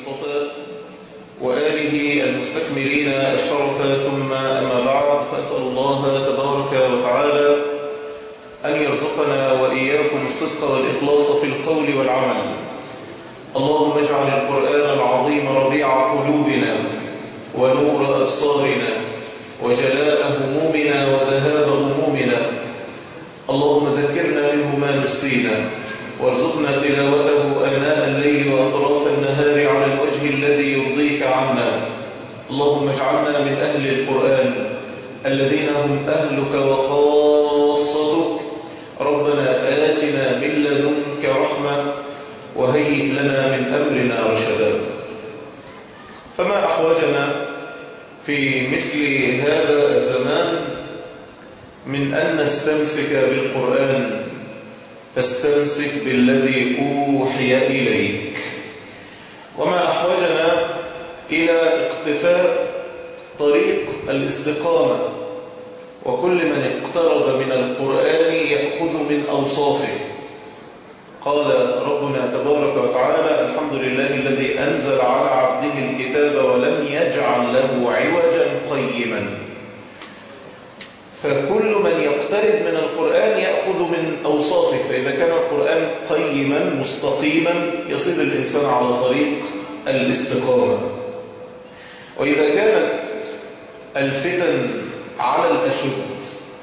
المصطفى وآله المستكملين الشرف ثم أما بعد فأسأل الله تبارك وتعالى أن يرزقنا وإياكم الصدق والإخلاص في القول والعمل اللهم اجعل القرآن العظيم ربيع قلوبنا ونور أبصارنا وجلاء همومنا وذهاب همومنا اللهم ذكرنا منه ما نسينا وارزقنا تلاوته أناء الليل وأطراف النهار على الوجه الذي يرضيك عنا اللهم اجعلنا من أهل القرآن الذين هم أهلك وخاصتك ربنا آتنا من لدنك رحمة وهيئ لنا من أمرنا رشدا فما أحوجنا في مثل هذا الزمان من أن نستمسك بالقرآن فاستمسك بالذي أوحي إليك وما أحوجنا إلى اقتفاء طريق الاستقامة وكل من اقترب من القرآن يأخذ من أوصافه قال ربنا تبارك وتعالى الحمد لله الذي أنزل على عبده الكتاب ولم يجعل له عوجا قيما فكل من يقترب من القرآن يأخذ من أوصافه فإذا كان القرآن قيما مستقيما يصير الإنسان على طريق الاستقامة وإذا كانت الفتن على الأشد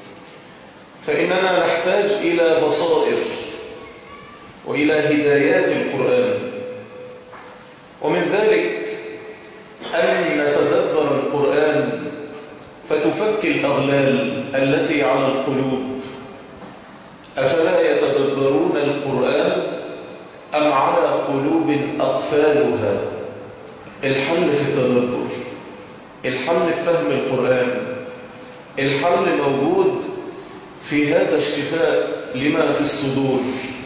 فإننا نحتاج إلى بصائر وإلى هدايات القرآن ومن ذلك أن نتدبر القرآن فتفك الأغلال التي على القلوب أفلا يتدبرون القرآن أم على قلوب أقفالها الحل في التدبر الحل في فهم القرآن الحل موجود في هذا الشفاء لما في الصدور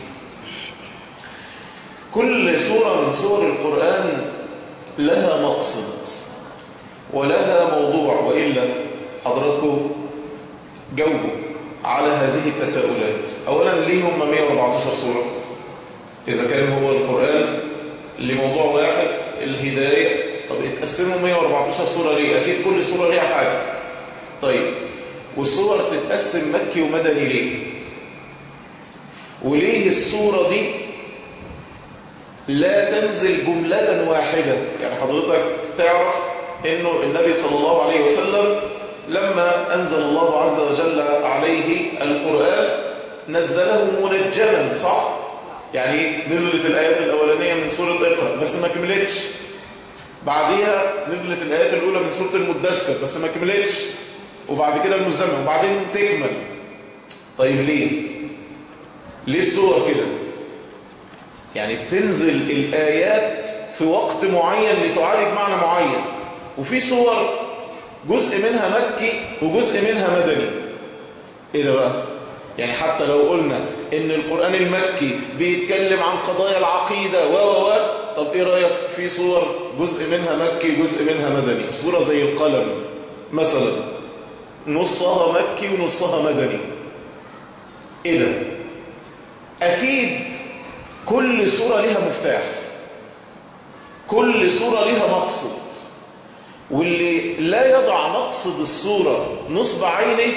كل سورة من سور القرآن لها مقصد ولها موضوع وإلا حضراتكم جاوبوا على هذه التساؤلات أولا ليه هم 114 سورة إذا كان هو القرآن لموضوع واحد الهداية طب اتقسموا 114 سورة ليه أكيد كل سورة ليها حاجة طيب والسورة تتقسم مكي ومدني ليه وليه السورة دي لا تنزل جملة واحدة يعني حضرتك تعرف انه النبي صلى الله عليه وسلم لما انزل الله عز وجل عليه القرآن نزله منجما صح؟ يعني نزلت الآيات الأولانية من سورة اقرأ بس ما كملتش بعديها نزلت الآيات الأولى من سورة المدثر بس ما كملتش وبعد كده المزمل وبعدين تكمل طيب ليه؟ ليه السورة كده؟ يعني بتنزل الآيات في وقت معين لتعالج معنى معين وفي صور جزء منها مكي وجزء منها مدني ايه ده بقى يعني حتى لو قلنا ان القرآن المكي بيتكلم عن قضايا العقيدة و و و طب ايه رأيك في صور جزء منها مكي جزء منها مدني صورة زي القلم مثلا نصها مكي ونصها مدني ايه ده اكيد كل سورة لها مفتاح كل سورة لها مقصد واللي لا يضع مقصد السورة نصب عينه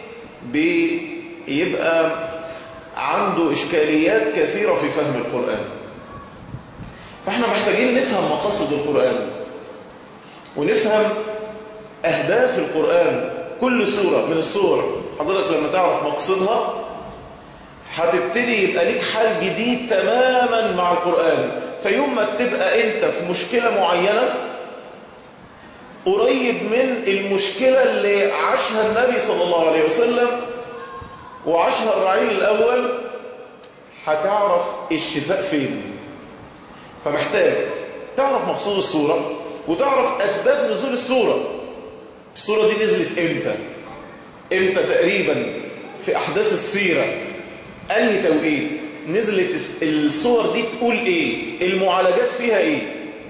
بيبقى عنده إشكاليات كثيرة في فهم القرآن فاحنا محتاجين نفهم مقاصد القرآن ونفهم أهداف القرآن كل سورة من السور حضرتك لما تعرف مقصدها هتبتدي يبقى ليك حال جديد تماما مع القرآن فيوم ما تبقى انت في مشكلة معينة قريب من المشكلة اللي عاشها النبي صلى الله عليه وسلم وعاشها الرعيل الأول هتعرف الشفاء فين فمحتاج تعرف مقصود السورة وتعرف أسباب نزول السورة السورة دي نزلت امتى امتى تقريبا في أحداث السيرة أنهي توقيت نزلت الصور دي تقول ايه المعالجات فيها ايه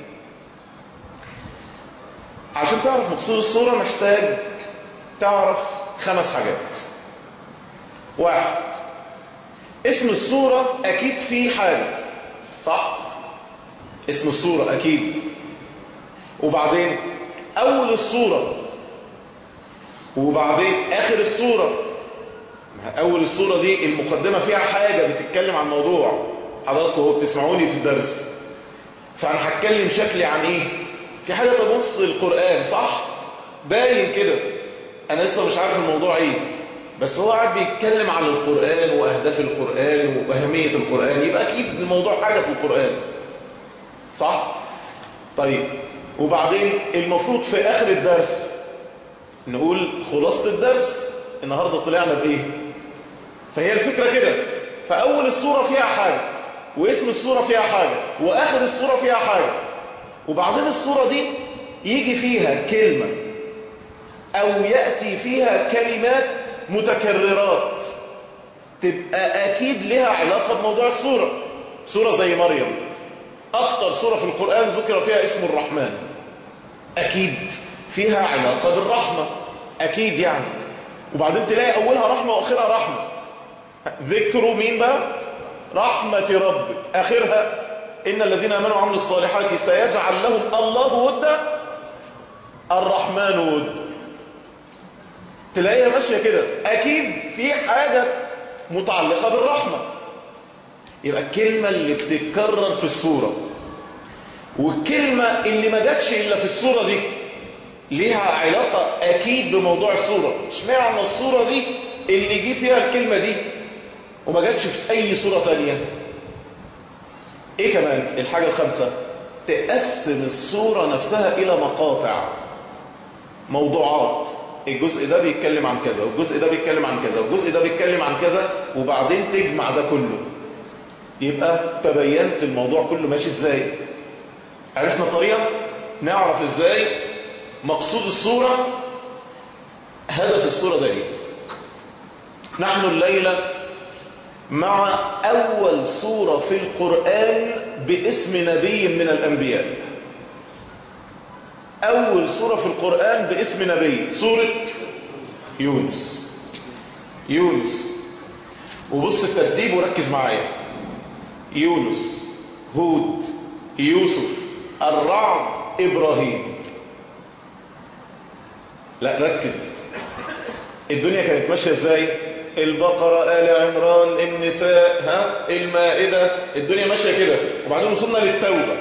عشان تعرف مقصود الصورة محتاج تعرف خمس حاجات واحد اسم الصورة اكيد فيه حاجة صح اسم السورة أكيد وبعدين أول السورة وبعدين آخر السورة أول السورة دي المقدمة فيها حاجة بتتكلم عن موضوع حضراتكم هو بتسمعوني في الدرس فأنا هتكلم شكلي عن إيه في حاجة تبص القرآن صح باين كده أنا لسه مش عارف الموضوع إيه بس هو قاعد بيتكلم عن القرآن وأهداف القرآن وأهمية القرآن يبقى أكيد الموضوع حاجة في القرآن صح؟ طيب وبعدين المفروض في آخر الدرس نقول خلاصة الدرس النهاردة طلعنا بإيه؟ فهي الفكرة كده فأول السورة فيها حاجة واسم السورة فيها حاجة وآخر السورة فيها حاجة وبعدين السورة دي يجي فيها كلمة أو يأتي فيها كلمات متكررات تبقى أكيد لها علاقة بموضوع السورة سورة زي مريم أكتر سورة في القرآن ذكر فيها اسم الرحمن أكيد فيها علاقة بالرحمة أكيد يعني وبعدين تلاقي أولها رحمة وآخرها رحمة ذكروا مين بقى رحمة ربك آخرها إن الذين آمنوا وعملوا الصالحات سيجعل لهم الله ودا الرحمن ود تلاقيها ماشية كده أكيد في حاجة متعلقة بالرحمة يبقى الكلمة اللي بتتكرر في السورة والكلمة اللي ما جاتش إلا في السورة دي ليها علاقة أكيد بموضوع السورة اشمعنى السورة دي اللي جه فيها الكلمة دي وما جاتش في أي سورة تانية إيه كمان الحاجة الخامسة تقسم السورة نفسها إلى مقاطع موضوعات الجزء ده بيتكلم عن كذا والجزء ده بيتكلم عن كذا والجزء ده بيتكلم عن كذا وبعدين تجمع ده كله يبقى تبينت الموضوع كله ماشي ازاي عرفنا الطريقة نعرف ازاي مقصود الصورة هدف الصورة ده ايه نحن الليلة مع أول سورة في القرآن باسم نبي من الأنبياء أول سورة في القرآن باسم نبي سورة يونس يونس وبص الترتيب وركز معايا يونس هود يوسف الرعد إبراهيم لا ركز الدنيا كانت ماشية ازاي البقرة آل عمران النساء ها المائدة الدنيا ماشية كده وبعدين وصلنا للتوبة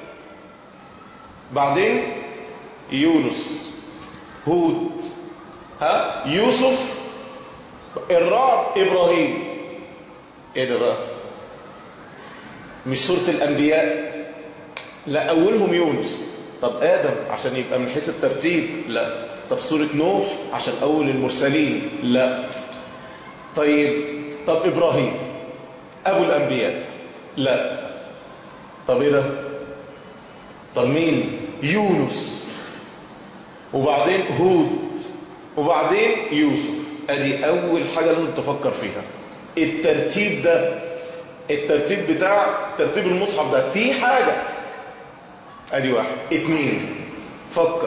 بعدين يونس هود ها يوسف الرعد إبراهيم ايه ده بقى مش سورة الأنبياء لا أولهم يونس طب آدم عشان يبقى من حيث الترتيب لا طب سورة نوح عشان أول المرسلين لا طيب طب إبراهيم أبو الأنبياء لا طب إيه ده طب مين يونس وبعدين هود وبعدين يوسف ادي اول حاجة لازم تفكر فيها الترتيب ده الترتيب بتاع ترتيب المصحف ده في حاجة ادي واحد اتنين فكر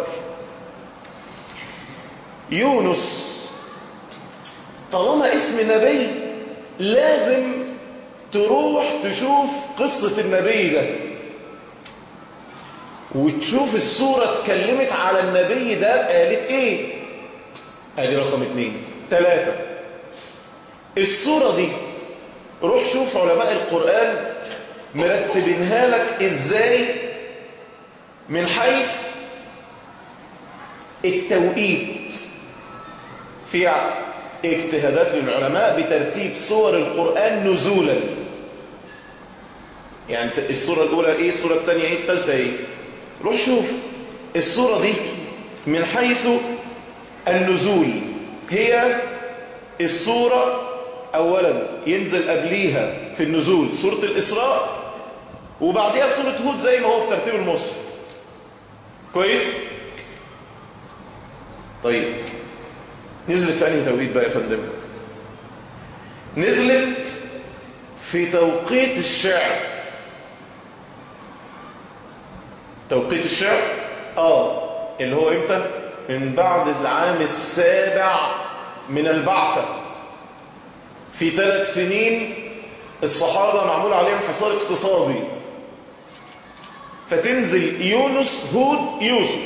يونس طالما اسم نبي لازم تروح تشوف قصة النبي ده وتشوف السورة اتكلمت على النبي ده قالت ايه ادي رقم اتنين تلاتة السورة دي روح شوف علماء القرآن مرتبينها لك ازاي من حيث التوقيت في اجتهادات للعلماء بترتيب سور القرآن نزولا يعني السورة الأولى ايه السورة الثانية ايه الثالثة ايه روح شوف السورة دي من حيث النزول هي السورة أولا ينزل قبليها في النزول سورة الإسراء وبعديها سورة هود زي ما هو في ترتيب المصحف كويس طيب نزلت في أنهي توقيت بقى يا فندم نزلت في توقيت الشعر توقيت الشعر اه اللي هو امتى من بعد العام السابع من البعثة في ثلاث سنين الصحابة معمول عليهم حصار اقتصادي فتنزل يونس هود يوسف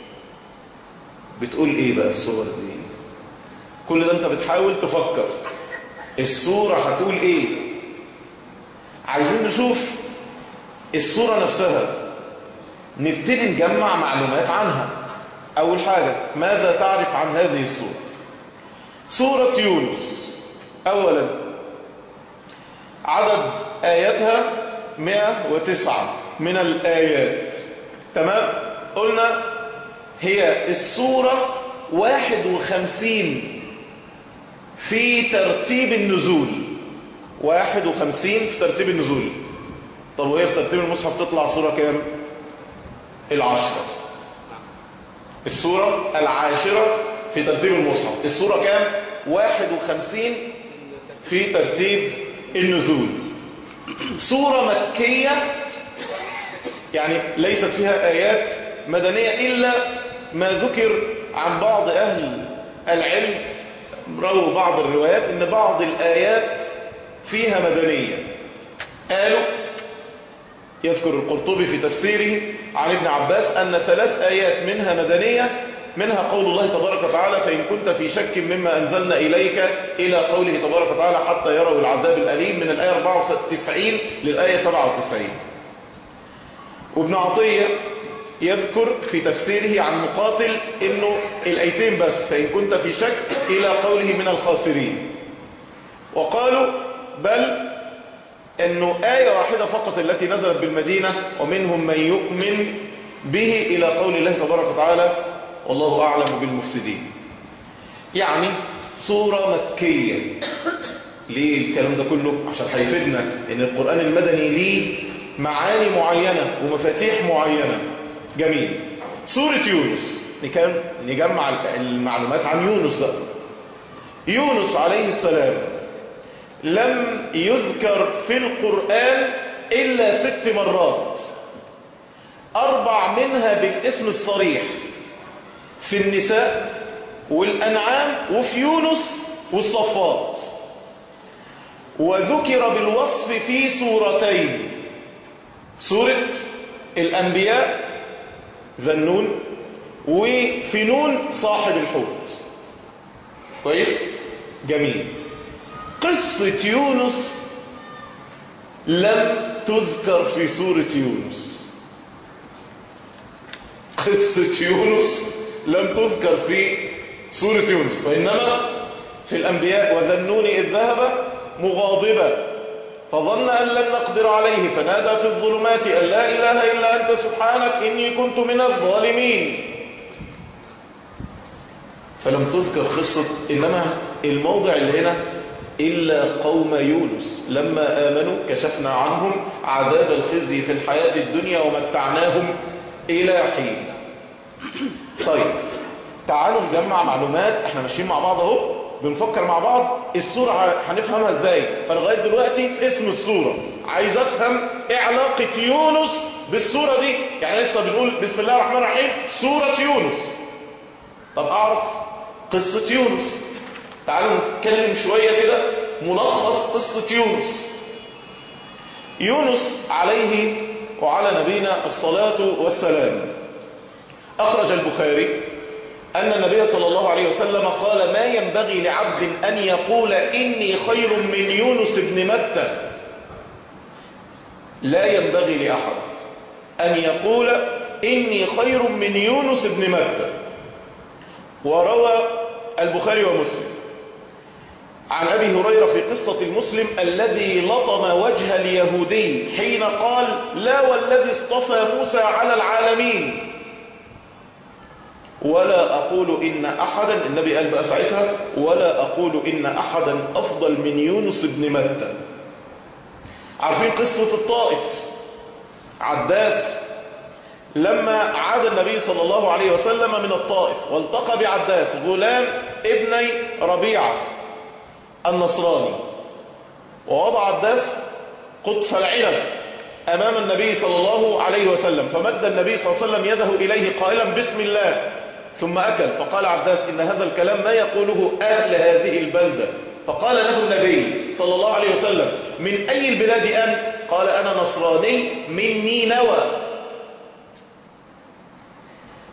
بتقول ايه بقى الصور دي كل ده انت بتحاول تفكر الصورة هتقول ايه عايزين نشوف الصورة نفسها نبتدي نجمع معلومات عنها أول حاجة ماذا تعرف عن هذه الصورة سورة يونس أولا عدد آياتها 109 من الآيات تمام قلنا هي السورة 51 في ترتيب النزول 51 في ترتيب النزول طب وهي في ترتيب المصحف تطلع سورة كام العشرة السورة العاشرة في ترتيب المصحف السورة كام 51 في ترتيب النزول سورة مكية يعني ليست فيها آيات مدنية إلا ما ذكر عن بعض أهل العلم رووا بعض الروايات إن بعض الآيات فيها مدنية قالوا يذكر القرطبي في تفسيره عن ابن عباس أن ثلاث آيات منها مدنية منها قول الله تبارك وتعالى فإن كنت في شك مما أنزلنا إليك إلى قوله تبارك وتعالى حتى يروا العذاب الأليم من الآية 94 للآية 97 وابن عطية يذكر في تفسيره عن مقاتل انه الايتين بس فإن كنت في شك إلى قوله من الخاسرين وقالوا بل انه آية واحدة فقط التي نزلت بالمدينة ومنهم من يؤمن به إلى قول الله تبارك وتعالى والله أعلم بالمفسدين يعني سورة مكية ليه الكلام ده كله عشان هيفيدنا ان القرآن المدني ليه معاني معينة ومفاتيح معينة جميل سورة يونس نكمل نجمع المعلومات عن يونس بقى يونس عليه السلام لم يذكر في القرآن إلا ست مرات أربع منها بالاسم الصريح في النساء والأنعام وفي يونس والصفات وذكر بالوصف في سورتين سورة الأنبياء ذنون وفي نون صاحب الحوت كويس جميل قصة يونس لم تذكر في سورة يونس قصة يونس لم تذكر في سورة يونس وإنما في الأنبياء وذنون إذ ذهب مغاضبا فظن أن لن نقدر عليه فنادى في الظلمات أن لا إله إلا أنت سبحانك إني كنت من الظالمين فلم تذكر قصة إنما الموضع اللي هنا إلا قوم يونس لما آمنوا كشفنا عنهم عذاب الخزي في الحياة الدنيا ومتعناهم إلى حين طيب تعالوا نجمع معلومات احنا ماشيين مع بعض اهو بنفكر مع بعض الصورة هنفهمها ازاي فلغاية دلوقتي اسم الصورة عايز افهم ايه علاقة يونس بالصورة دي يعني لسه بنقول بسم الله الرحمن الرحيم سورة يونس طب اعرف قصة يونس تعالوا نتكلم شوية كده ملخص قصة يونس يونس عليه وعلى نبينا الصلاة والسلام أخرج البخاري أن النبي صلى الله عليه وسلم قال ما ينبغي لعبد أن يقول إني خير من يونس بن متى لا ينبغي لأحد أن يقول إني خير من يونس بن متى وروى البخاري ومسلم عن أبي هريرة في قصة المسلم الذي لطم وجه اليهودي حين قال لا والذي اصطفى موسى على العالمين ولا أقول إن أحدا النبي قال بقى ساعتها ولا أقول إن أحدا أفضل من يونس بن متى عارفين قصة الطائف عداس لما عاد النبي صلى الله عليه وسلم من الطائف والتقى بعداس غلام ابني ربيعة النصراني ووضع عداس قطف العنب أمام النبي صلى الله عليه وسلم فمد النبي صلى الله عليه وسلم يده إليه قائلا بسم الله ثم أكل فقال عباس إن هذا الكلام ما يقوله أهل هذه البلدة فقال له النبي صلى الله عليه وسلم من أي البلاد أنت قال أنا نصراني من نينوى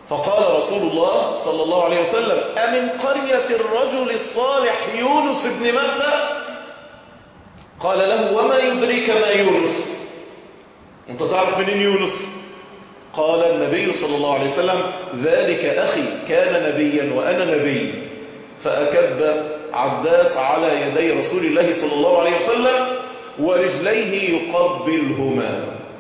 فقال رسول الله صلى الله عليه وسلم أمن قرية الرجل الصالح يونس بن متى قال له وما يدريك ما يونس انت تعرف منين يونس قال النبي صلى الله عليه وسلم ذلك أخي كان نبيا وأنا نبي فأكب عباس على يدي رسول الله صلى الله عليه وسلم ورجليه يقبلهما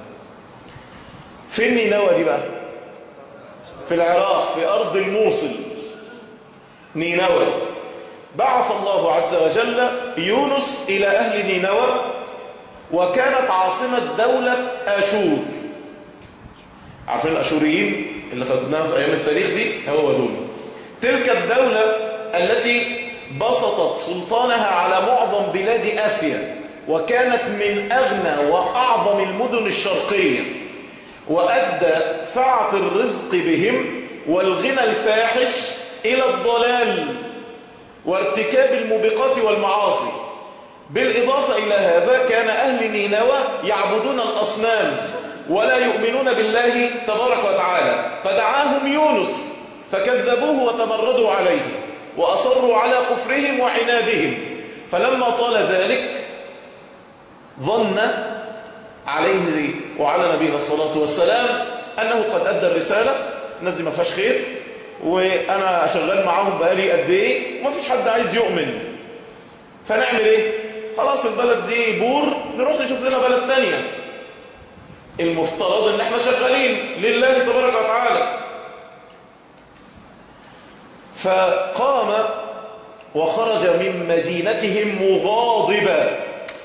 فين نينوى دي بقى في العراق في أرض الموصل نينوى بعث الله عز وجل يونس إلى أهل نينوى وكانت عاصمة دولة أشور عارفين الأشوريين اللي خدناها في أيام التاريخ دي هو دول تلك الدولة التي بسطت سلطانها على معظم بلاد آسيا وكانت من أغنى وأعظم المدن الشرقية وأدى سعة الرزق بهم والغنى الفاحش إلى الضلال وارتكاب الموبقات والمعاصي بالإضافة إلى هذا كان أهل نينوى يعبدون الأصنام ولا يؤمنون بالله تبارك وتعالى فدعاهم يونس فكذبوه وتمردوا عليه وأصروا على كفرهم وعنادهم فلما طال ذلك ظن عليه وعلى نبينا الصلاة والسلام أنه قد أدى الرسالة الناس دي ما فيهاش خير وأنا شغال معاهم بقالي قد إيه وما فيش حد عايز يؤمن فنعمل إيه؟ خلاص البلد دي بور نروح نشوف لنا بلد تانية المفترض ان احنا شغالين لله تبارك وتعالى فقام وخرج من مدينتهم مغاضبا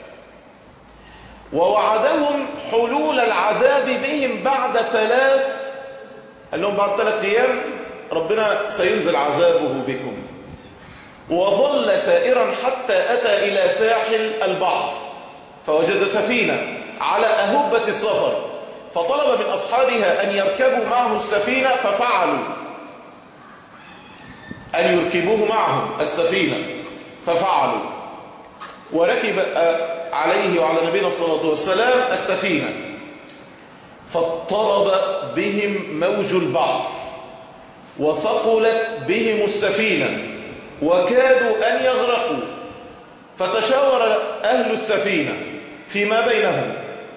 ووعدهم حلول العذاب بهم بعد ثلاث قال لهم بعد ثلاث ايام ربنا سينزل عذابه بكم وظل سائرا حتى أتى إلى ساحل البحر فوجد سفينة على أهبة السفر فطلب من أصحابها أن يركبوا معه السفينة ففعلوا أن يركبوه معهم السفينة ففعلوا وركب عليه وعلى نبينا الصلاة والسلام السفينة فاضطرب بهم موج البحر وثقلت بهم السفينة وكادوا أن يغرقوا فتشاور أهل السفينة فيما بينهم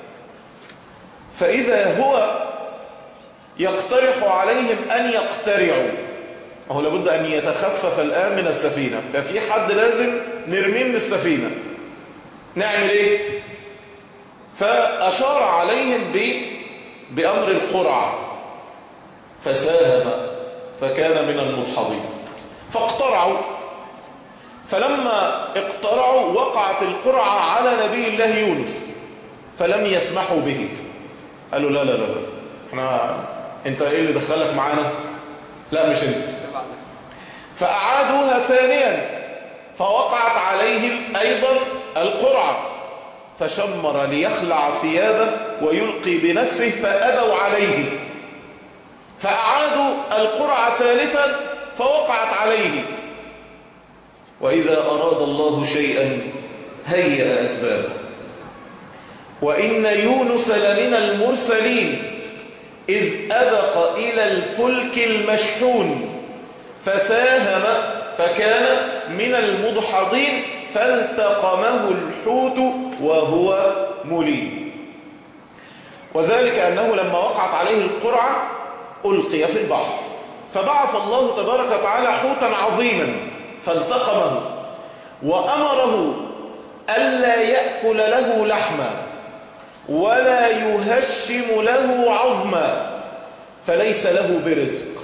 فإذا هو يقترح عليهم أن يقترعوا وهو لابد أن يتخفف الآن من السفينة ففي حد لازم نرميه من السفينة نعمل إيه؟ فأشار عليهم ب... بأمر القرعة فساهم فكان من المدحضين فاقترعوا فلما اقترعوا وقعت القرعة على نبي الله يونس فلم يسمحوا به قالوا لا لا لا احنا انت ايه اللي دخلك معانا لا مش انت فأعادوها ثانيا فوقعت عليهم أيضا القرعة فشمر ليخلع ثيابه ويلقي بنفسه فأبوا عليه فأعادوا القرعة ثالثا فوقعت عليه وإذا أراد الله شيئا هيأ أسبابه وإن يونس لمن المرسلين إذ أبق إلى الفلك المشحون فساهم فكان من المدحضين فالتقمه الحوت وهو مليم وذلك أنه لما وقعت عليه القرعة ألقي في البحر فبعث الله تبارك وتعالى حوتا عظيما فالتقمه وأمره ألا يأكل له لحما ولا يهشم له عظما فليس له برزق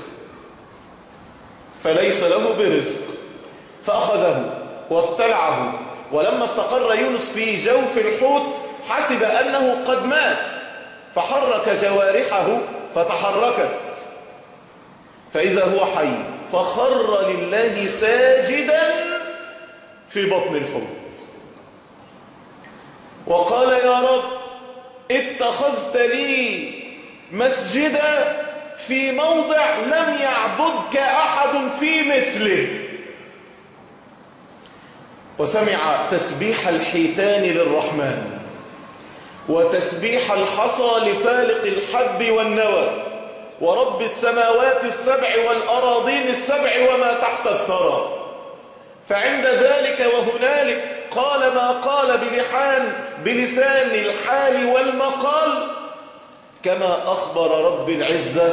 فليس له برزق فأخذه وابتلعه ولما استقر يونس في جوف الحوت حسب أنه قد مات فحرك جوارحه فتحركت فإذا هو حي فخر لله ساجدا في بطن الحوت وقال يا رب اتخذت لي مسجدا في موضع لم يعبدك أحد في مثله وسمع تسبيح الحيتان للرحمن وتسبيح الحصى لفالق الحب والنوى ورب السماوات السبع والأراضين السبع وما تحت الثرى فعند ذلك وهنالك قال ما قال بلحان بلسان الحال والمقال كما أخبر رب العزة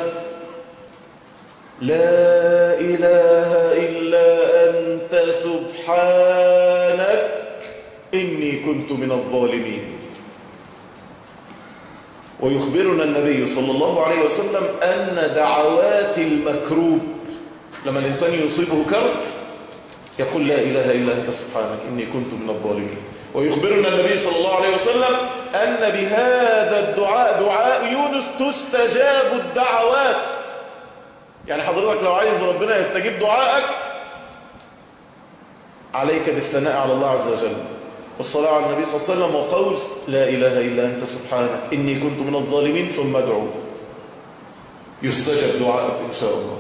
لا إله إلا أنت سبحانك إني كنت من الظالمين ويخبرنا النبي صلى الله عليه وسلم أن دعوات المكروب لما الإنسان يصيبه كرب يقول لا إله إلا أنت سبحانك إني كنت من الظالمين ويخبرنا النبي صلى الله عليه وسلم أن بهذا الدعاء دعاء يونس تستجاب الدعوات يعني حضرتك لو عايز ربنا يستجيب دعائك عليك بالثناء على الله عز وجل والصلاة على النبي صلى الله عليه وسلم وقول لا إله إلا أنت سبحانك إني كنت من الظالمين ثم ادعو يستجب دعائك إن شاء الله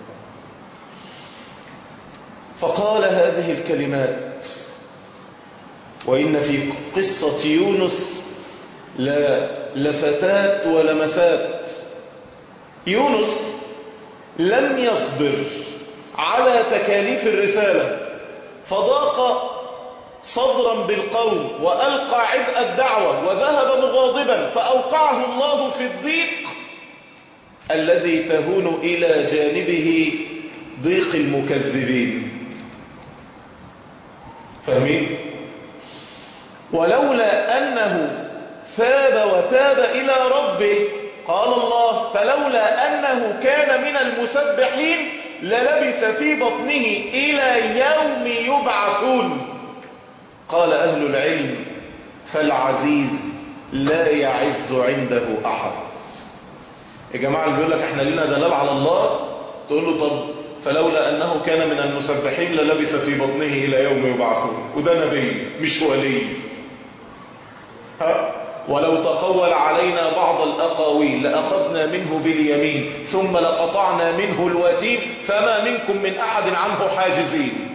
فقال هذه الكلمات وإن في قصة يونس لا لفتات ولمسات يونس لم يصبر على تكاليف الرسالة فضاق صدرا بالقوم وألقى عبء الدعوة وذهب مغاضبا فأوقعه الله في الضيق الذي تهون إلى جانبه ضيق المكذبين فاهمين؟ ولولا أنه ثاب وتاب إلى ربه قال الله فلولا أنه كان من المسبحين للبث في بطنه إلى يوم يبعثون قال أهل العلم فالعزيز لا يعز عنده أحد يا جماعة اللي بيقول لك احنا لنا دلال على الله تقول له طب فلولا أنه كان من المسبحين للبث في بطنه إلى يوم يبعثون وده نبي مش ولي ها ولو تقول علينا بعض الأقاويل لأخذنا منه باليمين ثم لقطعنا منه الوتين فما منكم من أحد عنه حاجزين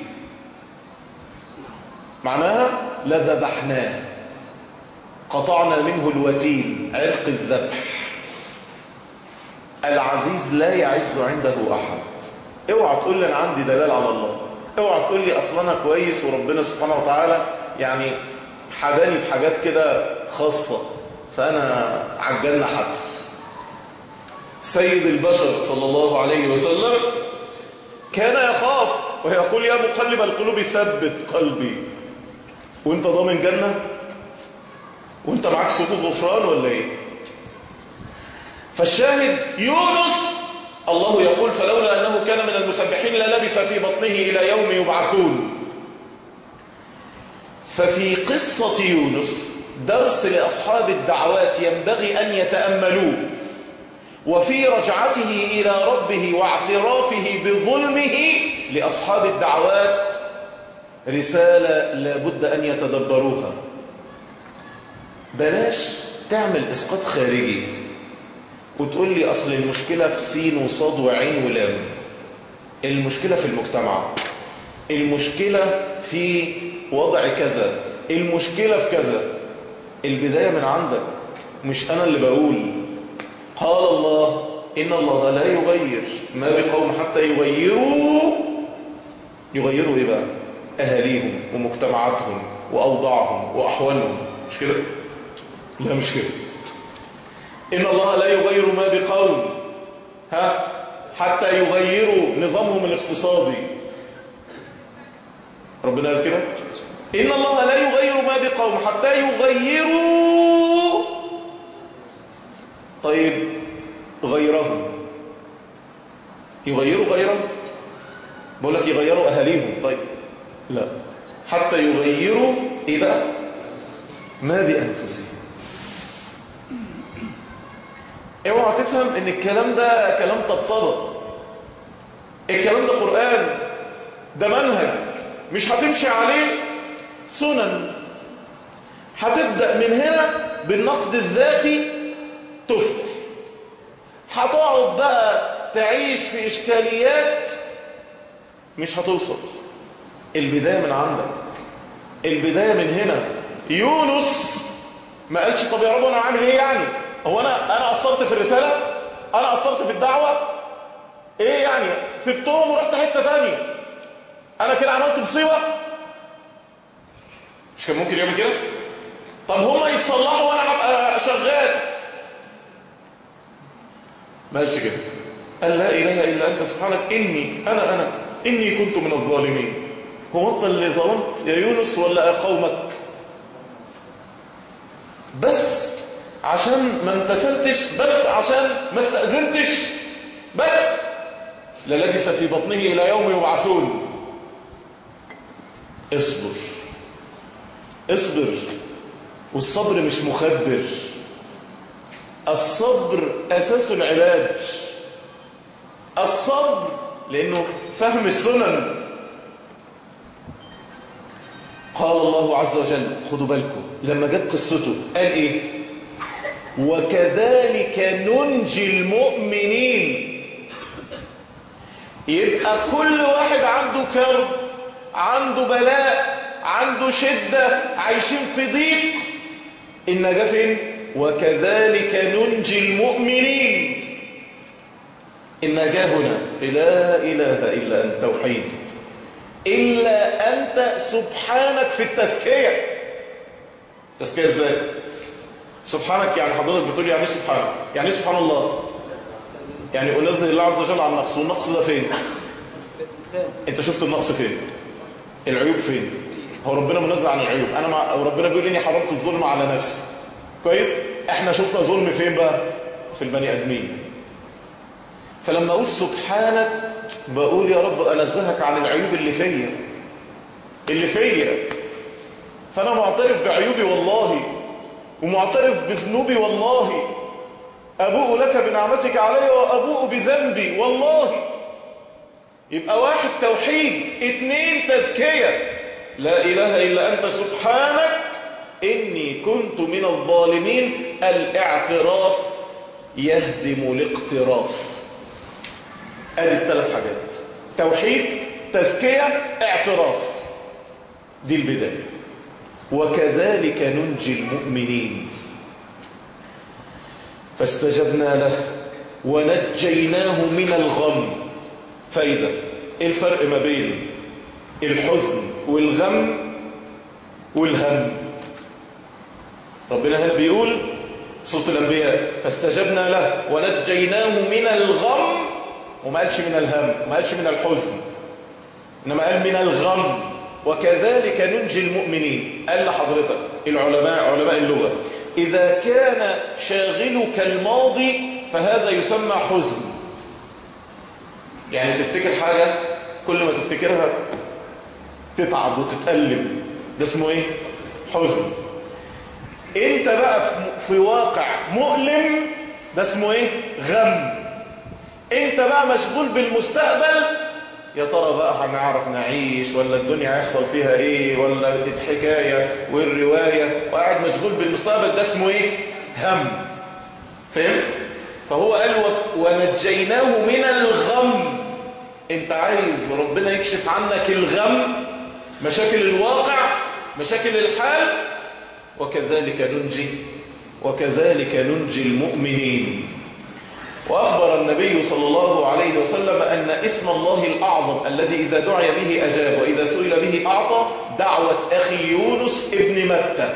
معناها لذبحناه قطعنا منه الوتين عرق الذبح العزيز لا يعز عنده أحد اوعى تقول لي أنا عندي دلال على الله اوعى تقول لي أصلا أنا كويس وربنا سبحانه وتعالى يعني حباني بحاجات كده خاصة فأنا عجلنا حتف سيد البشر صلى الله عليه وسلم كان يخاف ويقول يا مقلب القلوب ثبت قلبي وانت ضامن جنة وانت معاك سكوت غفران ولا ايه فالشاهد يونس الله يقول فلولا أنه كان من المسبحين للبث في بطنه إلى يوم يبعثون ففي قصة يونس درس لأصحاب الدعوات ينبغي أن يتأملوه وفي رجعته إلى ربه واعترافه بظلمه لأصحاب الدعوات رسالة لابد أن يتدبروها بلاش تعمل إسقاط خارجي وتقول لي أصل المشكلة في سين وصاد وعين ولام المشكلة في المجتمع المشكلة في وضع كذا المشكلة في كذا البداية من عندك مش أنا اللي بقول قال الله إن الله لا يغير ما بقوم حتى يغيروا يغيروا إيه بقى أهاليهم ومجتمعاتهم وأوضاعهم وأحوالهم مش كده لا مش كده إن الله لا يغير ما بقوم ها حتى يغيروا نظامهم الاقتصادي ربنا قال كده إن الله لا يغير ما بقوم حتى يغيروا طيب غيرهم يغيروا غيرهم بقول لك يغيروا أهاليهم طيب لا حتى يغيروا إيه بقى ما بأنفسهم اوعى تفهم ان الكلام ده كلام طبطبة الكلام ده قرآن ده منهج مش هتمشي عليه سنن هتبدأ من هنا بالنقد الذاتي تفلح هتقعد بقى تعيش في إشكاليات مش هتوصل البداية من عندك البداية من هنا يونس ما قالش طب يا رب انا عامل ايه يعني هو انا انا قصرت في الرسالة انا قصرت في الدعوة الدعوة ايه يعني سبتهم ورحت حتة تانية انا كده عملت مصيبة مش كان ممكن يعمل كده طب هما يتصلحوا وانا هبقى شغال ما قالش كده قال لا اله الا انت سبحانك اني انا انا اني كنت من الظالمين هو انت اللي ظلمت يا يونس ولا قومك بس عشان ما امتثلتش بس عشان ما استأذنتش بس للبث في بطنه إلى يوم يبعثون اصبر اصبر والصبر مش مخبر الصبر أساس العلاج الصبر لأنه فهم السنن قال الله عز وجل خدوا بالكم لما جت قصته قال ايه وكذلك ننجي المؤمنين يبقى كل واحد عنده كرب عنده بلاء عنده شدة عايشين في ضيق النجاة فين وكذلك ننجي المؤمنين النجاة هنا لا إله إلا أنت توحيد إلا أنت سبحانك في التزكية تزكية إزاي سبحانك يعني حضرتك بتقول يعني سبحانك يعني سبحان الله يعني أنزه الله عز وجل عن النقص والنقص ده فين انت شفت النقص فين العيوب فين هو ربنا منزه عن العيوب انا مع... ربنا بيقول اني حرمت الظلم على نفسي كويس احنا شفنا ظلم فين بقى في البني ادمين فلما اقول سبحانك بقول يا رب انزهك عن العيوب اللي فيا اللي فيا فانا معترف بعيوبي والله ومعترف بذنوبي والله ابوء لك بنعمتك علي وابوء بذنبي والله يبقى واحد توحيد اتنين تزكية لا اله الا انت سبحانك اني كنت من الظالمين الاعتراف يهدم الاقتراف ادي الثلاث حاجات توحيد تزكية اعتراف دي البداية وكذلك ننجي المؤمنين فاستجبنا له ونجيناه من الغم فايدة ايه الفرق ما بين الحزن والغم والهم ربنا هنا بيقول سورة الأنبياء فاستجبنا له ونجيناه من الغم وما قالش من الهم وما قالش من الحزن إنما قال من الغم وكذلك ننجي المؤمنين قال لحضرتك العلماء علماء اللغة إذا كان شاغلك الماضي فهذا يسمى حزن يعني تفتكر حاجة كل ما تفتكرها تتعب وتتألم ده اسمه ايه حزن انت بقى في واقع مؤلم ده اسمه ايه غم انت بقى مشغول بالمستقبل يا ترى بقى هنعرف نعيش ولا الدنيا هيحصل فيها ايه ولا دي حكاية والرواية وقاعد مشغول بالمستقبل ده اسمه ايه هم فهمت فهو قال ونجيناه من الغم انت عايز ربنا يكشف عنك الغم مشاكل الواقع مشاكل الحال وكذلك ننجي وكذلك ننجي المؤمنين وأخبر النبي صلى الله عليه وسلم أن اسم الله الأعظم الذي إذا دعي به أجاب وإذا سئل به أعطى دعوة أخي يونس ابن متى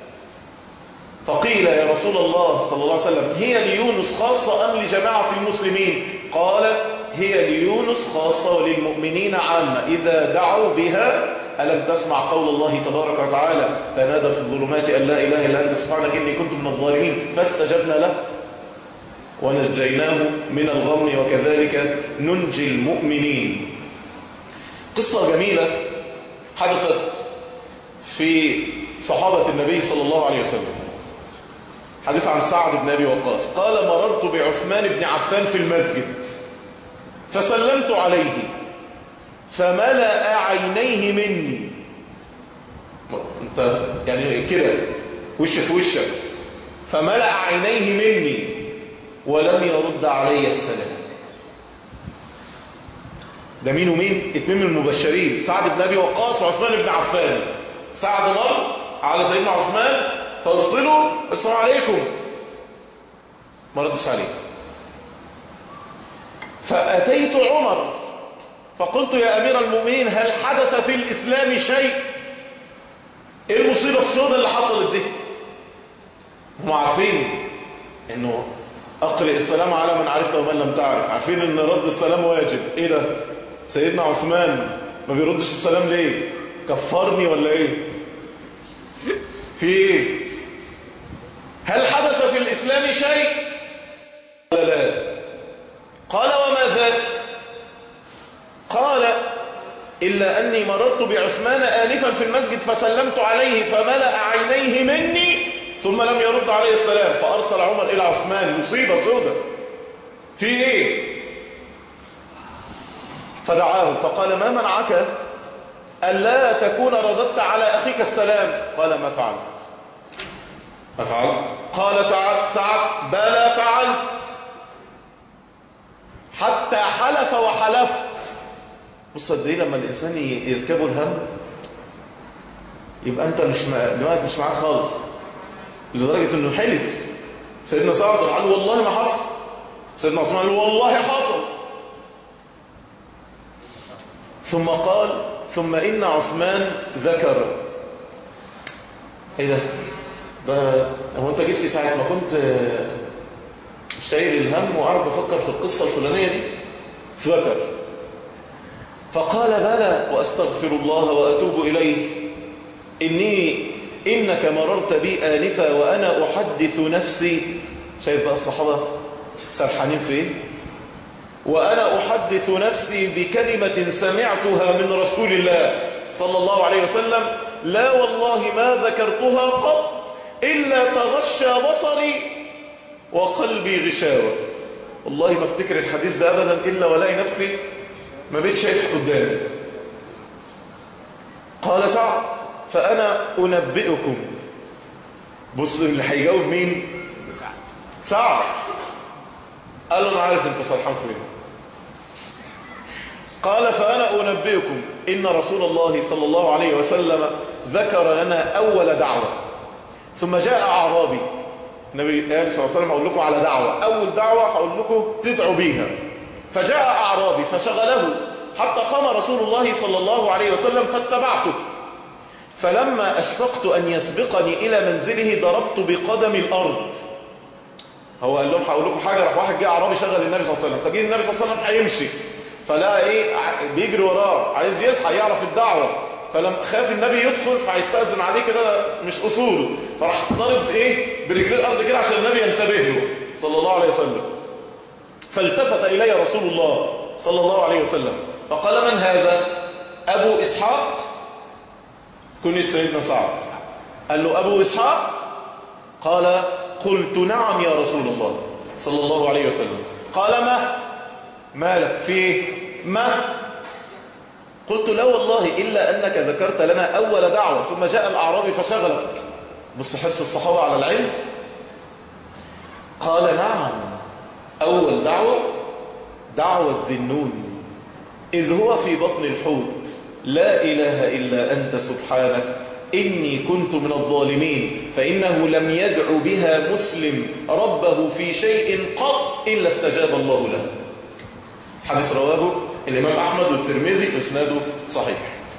فقيل يا رسول الله صلى الله عليه وسلم هي ليونس خاصة أم لجماعة المسلمين قال هي ليونس خاصة وللمؤمنين عامة إذا دعوا بها ألم تسمع قول الله تبارك وتعالى فنادى في الظلمات أن لا إله إلا أنت سبحانك إني كنت من الظالمين فاستجبنا له ونجيناه من الغم وكذلك ننجي المؤمنين قصة جميلة حدثت في صحابة النبي صلى الله عليه وسلم حديث عن سعد بن أبي وقاص قال مررت بعثمان بن عفان في المسجد فسلمت عليه فملأ عينيه مني انت يعني كده وش في وشك فملأ عينيه مني ولم يرد علي السلام ده مين ومين اتنين من المبشرين سعد بن ابي وقاص وعثمان بن عفان سعد مر على سيدنا عثمان فوصله السلام عليكم ما ردش عليه فأتيت عمر فقلت يا أمير المؤمنين هل حدث في الإسلام شيء إيه المصيبة السوداء اللي حصلت دي هم عارفين إنه أقرئ السلام على من عرفت ومن لم تعرف عارفين إن رد السلام واجب إيه ده سيدنا عثمان ما بيردش السلام ليه كفرني ولا إيه في إيه هل حدث في الإسلام شيء قال لا قال وما ذاك قال إلا أني مررت بعثمان آنفا في المسجد فسلمت عليه فملأ عينيه مني ثم لم يرد عليه السلام فأرسل عمر إلى عثمان مصيبة سودة في إيه فدعاه فقال ما منعك ألا تكون رددت على أخيك السلام قال ما فعلت ما فعلت قال سعد سعد بلى فعلت حتى حلف وحلفت بص قد ايه لما الانسان يركبه الهم يبقى انت مش دماغك مش معاك خالص لدرجه انه حلف سيدنا سعد قال والله ما حصل سيدنا عثمان قال والله حصل ثم قال ثم ان عثمان ذكر ايه ده ده هو انت جيت لي ساعه ما كنت شايل الهم وقاعد بفكر في القصه الفلانيه دي ذكر فقال بلى وأستغفر الله وأتوب إليه إني إنك مررت بي آنفا وأنا أحدث نفسي شايف بقى الصحابة سرحانين في إيه وأنا أحدث نفسي بكلمة سمعتها من رسول الله صلى الله عليه وسلم لا والله ما ذكرتها قط إلا تغشى بصري وقلبي غشاوة والله ما افتكر الحديث ده أبدا إلا ولاقي نفسي ما بقتش شايف قدامي قال سعد فأنا أنبئكم بص اللي هيجاوب مين سعد قال له أنا عارف أنت سرحان فين قال فأنا أنبئكم إن رسول الله صلى الله عليه وسلم ذكر لنا أول دعوة ثم جاء أعرابي النبي قال صلى الله عليه وسلم أقول لكم على دعوة أول دعوة هقول لكم تدعوا بيها فجاء أعرابي فشغله حتى قام رسول الله صلى الله عليه وسلم فاتبعته فلما أشفقت أن يسبقني إلى منزله ضربت بقدم الأرض هو قال لهم هقول لكم حاجة راح واحد جاء أعرابي شغل النبي صلى الله عليه وسلم فجي النبي صلى الله عليه وسلم هيمشي فلا إيه بيجري وراه عايز يلحق يعرف الدعوة فلما خاف النبي يدخل فهيستأذن عليه كده مش أصوله فراح ضرب إيه برجليه الأرض كده عشان النبي ينتبه له صلى الله عليه وسلم فالتفت إلي رسول الله صلى الله عليه وسلم فقال من هذا أبو إسحاق كنية سيدنا سعد قال له أبو إسحاق قال قلت نعم يا رسول الله صلى الله عليه وسلم قال ما مالك في ما قلت لا والله إلا أنك ذكرت لنا أول دعوة ثم جاء الأعرابي فشغلك بص حرص الصحابة على العلم قال نعم أول دعوة دعوة ذنون إذ هو في بطن الحوت لا إله إلا أنت سبحانك إني كنت من الظالمين فإنه لم يدع بها مسلم ربه في شيء قط إلا استجاب الله له حديث رواه الإمام أحمد والترمذي وإسناده صحيح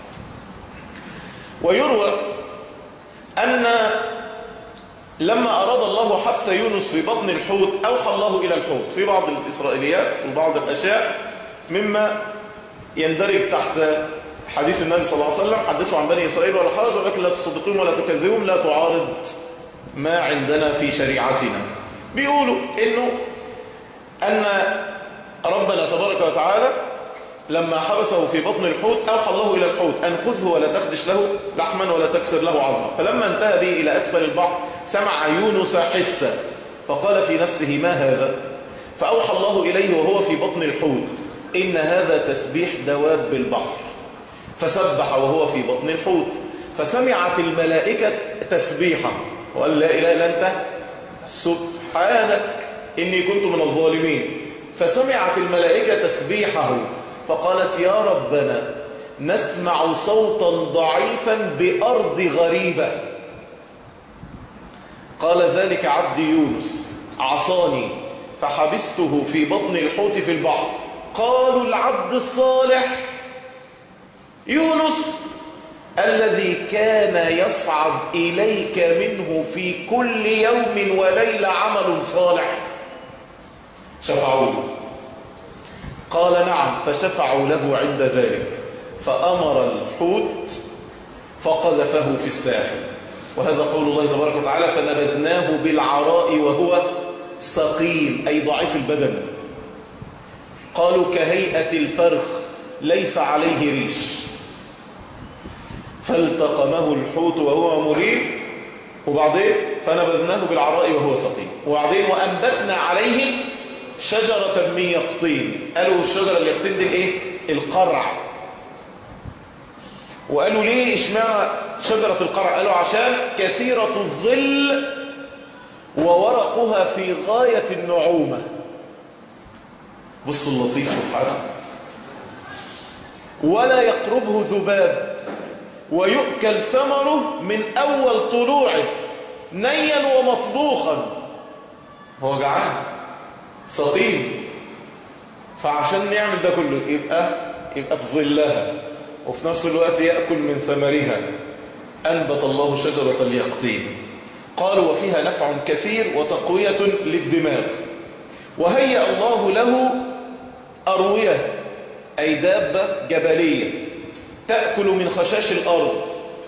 ويروى أن لما أراد الله حبس يونس في بطن الحوت أوحى الله إلى الحوت في بعض الإسرائيليات وبعض الأشياء مما يندرج تحت حديث النبي صلى الله عليه وسلم حدثوا عن بني إسرائيل ولا حرج ولكن لا تصدقون ولا تكذبون لا تعارض ما عندنا في شريعتنا بيقولوا إنه أن ربنا تبارك وتعالى لما حبسه في بطن الحوت أوحى الله إلى الحوت أن خذه ولا تخدش له لحما ولا تكسر له عظما فلما انتهى به إلى أسفل البحر سمع يونس حسا فقال في نفسه ما هذا فأوحى الله إليه وهو في بطن الحوت إن هذا تسبيح دواب البحر فسبح وهو في بطن الحوت فسمعت الملائكة تسبيحا وقال لا إله إلا أنت سبحانك إني كنت من الظالمين فسمعت الملائكة تسبيحه فقالت يا ربنا نسمع صوتا ضعيفا بأرض غريبة قال ذلك عبد يونس عصاني فحبسته في بطن الحوت في البحر قالوا العبد الصالح يونس الذي كان يصعد إليك منه في كل يوم وليلة عمل صالح شفعوا له قال نعم فشفعوا له عند ذلك فأمر الحوت فقذفه في الساحل وهذا قول الله تبارك وتعالى فنبذناه بالعراء وهو سقيم أي ضعيف البدن قالوا كهيئة الفرخ ليس عليه ريش فالتقمه الحوت وهو مريب وبعدين فنبذناه بالعراء وهو سقيم وبعدين وأنبتنا عليه شجرة من يقطين قالوا الشجرة اللي يقطين دي الايه القرع وقالوا ليه اشمعنى شجرة القرع قالوا عشان كثيرة الظل وورقها في غاية النعومة بص اللطيف سبحانه ولا يقربه ذباب ويؤكل ثمره من أول طلوعه نيا ومطبوخا هو جعان سقيم فعشان نعمل ده كله يبقى يبقى في ظلها وفي نفس الوقت يأكل من ثمرها أنبت الله شجرة اليقطين قالوا وفيها نفع كثير وتقوية للدماغ وهيأ الله له أروية أي دابة جبلية تأكل من خشاش الأرض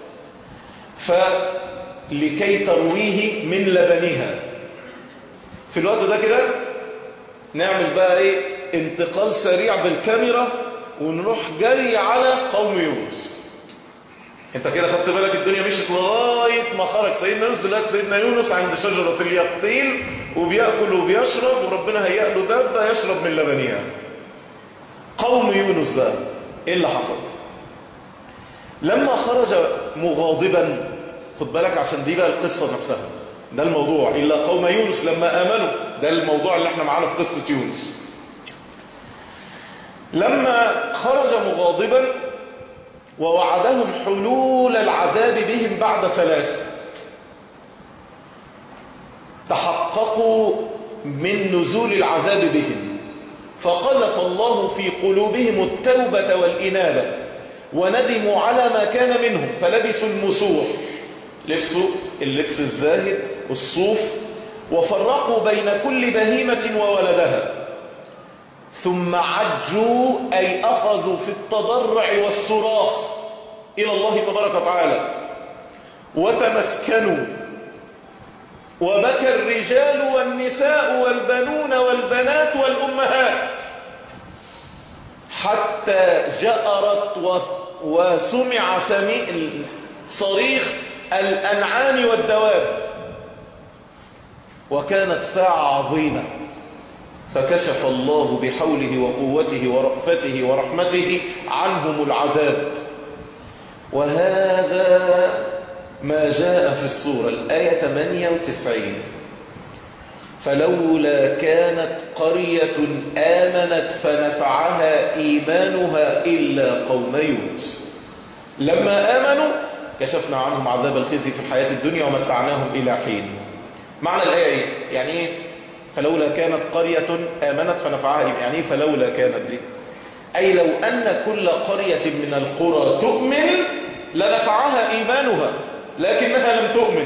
فلكي ترويه من لبنها في الوقت ده كده نعمل بقى ايه انتقال سريع بالكاميرا ونروح جري على قوم يونس انت كده خدت بالك الدنيا مشت لغاية ما خرج سيدنا يونس دلوقتي سيدنا يونس عند شجرة اليقطين وبيأكل وبيشرب وربنا هيأ له دابة يشرب من لبنها قوم يونس بقى ايه اللي حصل لما خرج مغاضبا خد بالك عشان دي بقى القصة نفسها ده الموضوع إلا قوم يونس لما آمنوا ده الموضوع اللي احنا معانا في قصة يونس لما خرج مغاضبا ووعدهم حلول العذاب بهم بعد ثلاث تحققوا من نزول العذاب بهم فقذف الله في قلوبهم التوبة والإنابة وندموا على ما كان منهم فلبسوا المسوح لبسوا اللبس الزاهد والصوف وفرقوا بين كل بهيمة وولدها ثم عجوا أي أخذوا في التضرع والصراخ إلى الله تبارك وتعالى وتمسكنوا وبكى الرجال والنساء والبنون والبنات والأمهات حتى جأرت وسمع سميع صريخ الأنعام والدواب وكانت ساعة عظيمة فكشف الله بحوله وقوته ورأفته ورحمته عنهم العذاب وهذا ما جاء في السورة الآية 98 فلولا كانت قرية آمنت فنفعها إيمانها إلا قوم يونس لما آمنوا كشفنا عنهم عذاب الخزي في الحياة الدنيا ومتعناهم إلى حين معنى الآية إيه؟ يعني إيه؟ فلولا كانت قرية آمنت فنفعها يعني إيه فلولا كانت دي أي لو أن كل قرية من القرى تؤمن لنفعها إيمانها لكنها لم تؤمن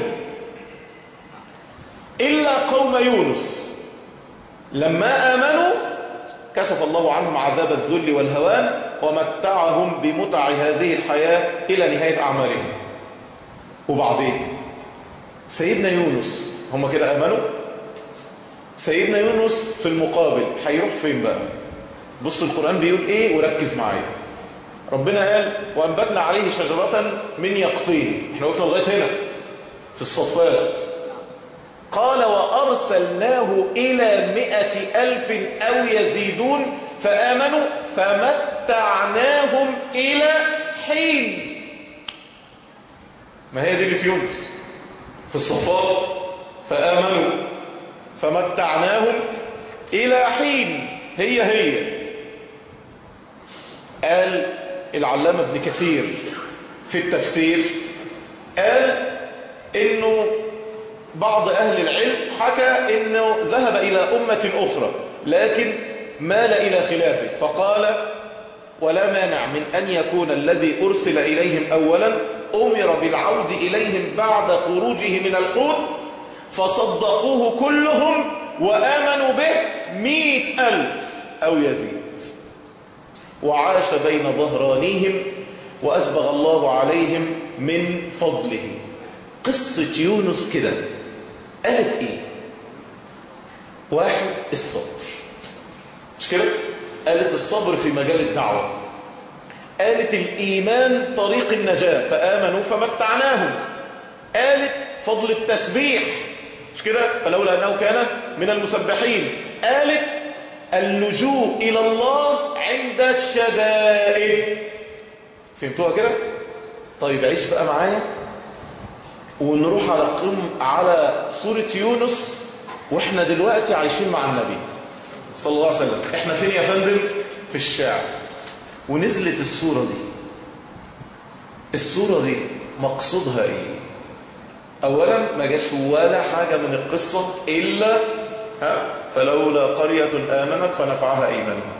إلا قوم يونس لما آمنوا كشف الله عنهم عذاب الذل والهوان ومتعهم بمتع هذه الحياة إلى نهاية أعمالهم وبعدين سيدنا يونس هم كده آمنوا سيدنا يونس في المقابل هيروح فين بقى بص القرآن بيقول ايه وركز معايا ربنا قال وأنبتنا عليه شجرة من يقطين احنا وقفنا لغاية هنا في الصفات قال وأرسلناه إلى مئة ألف أو يزيدون فآمنوا فمتعناهم إلى حين ما هي دي اللي في يونس في الصفات فآمنوا فمتعناهم إلى حين هي هي قال العلامة ابن كثير في التفسير قال انه بعض اهل العلم حكى انه ذهب الى امة اخرى لكن مال إلى خلافه فقال ولا مانع من أن يكون الذي أرسل إليهم أولا أمر بالعود إليهم بعد خروجه من الحوت فصدقوه كلهم وآمنوا به مئة ألف أو يزيد وعاش بين ظهرانيهم وأسبغ الله عليهم من فضله قصة يونس كده قالت إيه واحد الصبر مش كده قالت الصبر في مجال الدعوة قالت الإيمان طريق النجاة فآمنوا فمتعناهم قالت فضل التسبيح مش كده فلولا أنه كان من المسبحين قالت اللجوء إلى الله عند الشدائد فهمتوها كده طيب عيش بقى معايا ونروح على قم على سورة يونس واحنا دلوقتي عايشين مع النبي صلى الله عليه وسلم احنا فين يا فندم في الشعر ونزلت السورة دي السورة دي مقصودها ايه اولا ما جاش ولا حاجة من القصة الا ها فلولا قرية امنت فنفعها ايمانها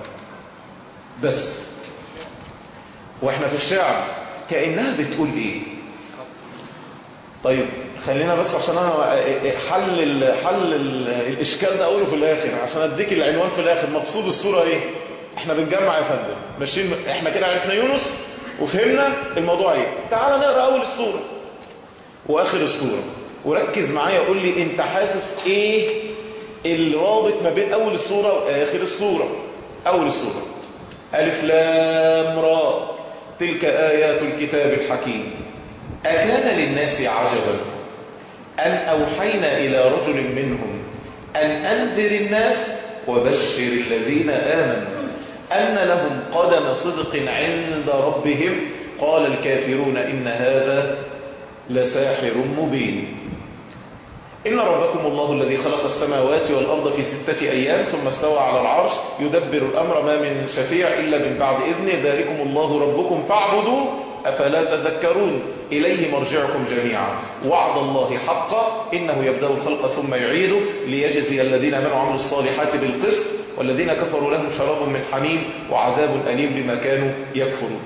بس واحنا في الشعر كأنها بتقول ايه طيب خلينا بس عشان انا حل ال حل ال الاشكال ده اقوله في الاخر عشان اديك العنوان في الاخر مقصود الصوره ايه احنا بنجمع يا فندم ماشيين احنا كده عرفنا يونس وفهمنا الموضوع ايه تعال نقرا اول الصوره واخر الصوره وركز معايا وقول لي انت حاسس ايه الرابط ما بين اول الصوره واخر الصوره اول الصوره الف لام را تلك ايات الكتاب الحكيم أكان للناس عجبا أن أوحينا إلى رجل منهم أن أنذر الناس وبشر الذين آمنوا أن لهم قدم صدق عند ربهم قال الكافرون إن هذا لساحر مبين إن ربكم الله الذي خلق السماوات والأرض في ستة أيام ثم استوى على العرش يدبر الأمر ما من شفيع إلا من بعد إذنه ذلكم الله ربكم فاعبدوا أفلا تذكرون إليه مرجعكم جميعا وعد الله حقا إنه يبدأ الخلق ثم يعيده ليجزي الذين آمنوا وعملوا الصالحات بالقسط والذين كفروا لهم شراب من حميم وعذاب أليم بما كانوا يكفرون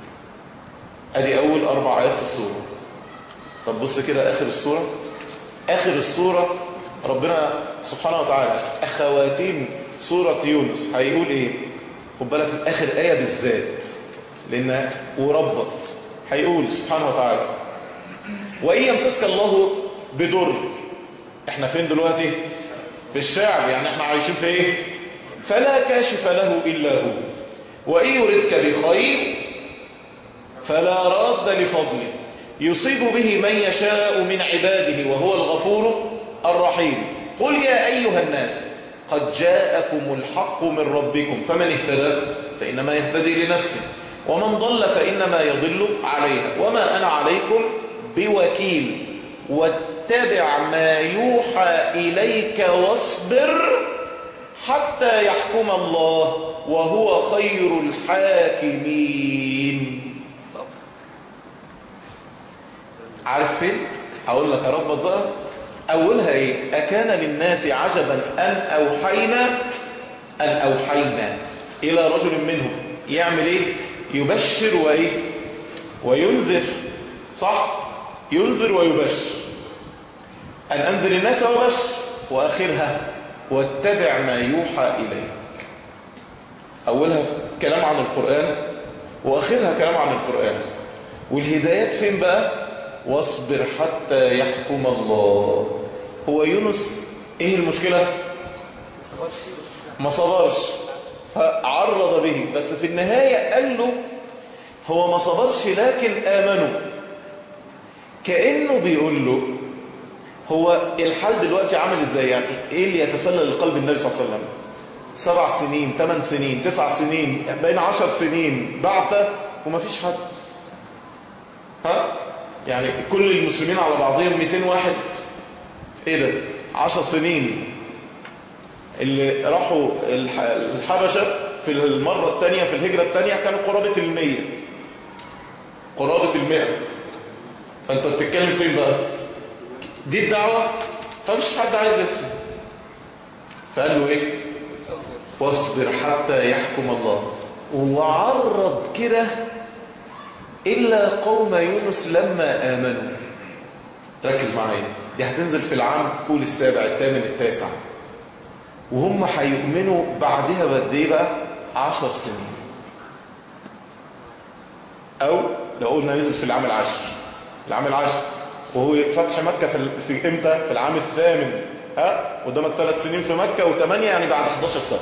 أدي أول أربع آيات في السورة طب بص كده آخر السورة آخر السورة ربنا سبحانه وتعالى أخواتين سورة يونس هيقول إيه خد بالك من آخر آية بالذات لأن وربط هيقول سبحانه وتعالى وإن يمسسك الله بضر احنا فين دلوقتي في الشعب يعني احنا عايشين في ايه فلا كاشف له إلا هو وإن يردك بخير فلا راد لفضله يصيب به من يشاء من عباده وهو الغفور الرحيم قل يا أيها الناس قد جاءكم الحق من ربكم فمن اهتدى فإنما يهتدي لنفسه ومن ضل فإنما يضل عليها وما أنا عليكم بوكيل واتبع ما يوحى إليك واصبر حتى يحكم الله وهو خير الحاكمين عارف فين؟ هقول لك ربط بقى أولها إيه؟ أكان للناس عجبا أن أوحينا أن أوحينا إلى رجل منهم يعمل إيه؟ يبشر وإيه؟ وينذر صح؟ ينذر ويبشر أن أنذر الناس وبشر وآخرها واتبع ما يوحى إليك أولها كلام عن القرآن وآخرها كلام عن القرآن والهدايات فين بقى؟ واصبر حتى يحكم الله هو يونس ايه المشكلة ما صبرش فعرض به بس في النهاية قال له هو ما صبرش لكن آمنوا كأنه بيقول له هو الحال دلوقتي عامل ازاي يعني ايه اللي يتسلل لقلب النبي صلى الله عليه وسلم سبع سنين ثمان سنين تسع سنين بين عشر سنين بعثة وما فيش حد ها يعني كل المسلمين على بعضهم 200 واحد ايه ده 10 سنين اللي راحوا الحبشة في المرة الثانية في الهجرة الثانية كانوا قرابة المية قرابة المئة فانت بتتكلم فين بقى دي الدعوة فمش حد عايز يسمع فقال له ايه واصبر حتى يحكم الله وعرض كده إلا قوم يونس لما آمنوا ركز معايا دي هتنزل في العام قول السابع الثامن التاسع وهم هيؤمنوا بعدها بقد ايه بقى عشر سنين او لو قلنا نزل في العام العاشر العام العاشر وهو فتح مكة في, في امتى في العام الثامن ها قدامك ثلاث سنين في مكة وثمانية يعني بعد 11 سنة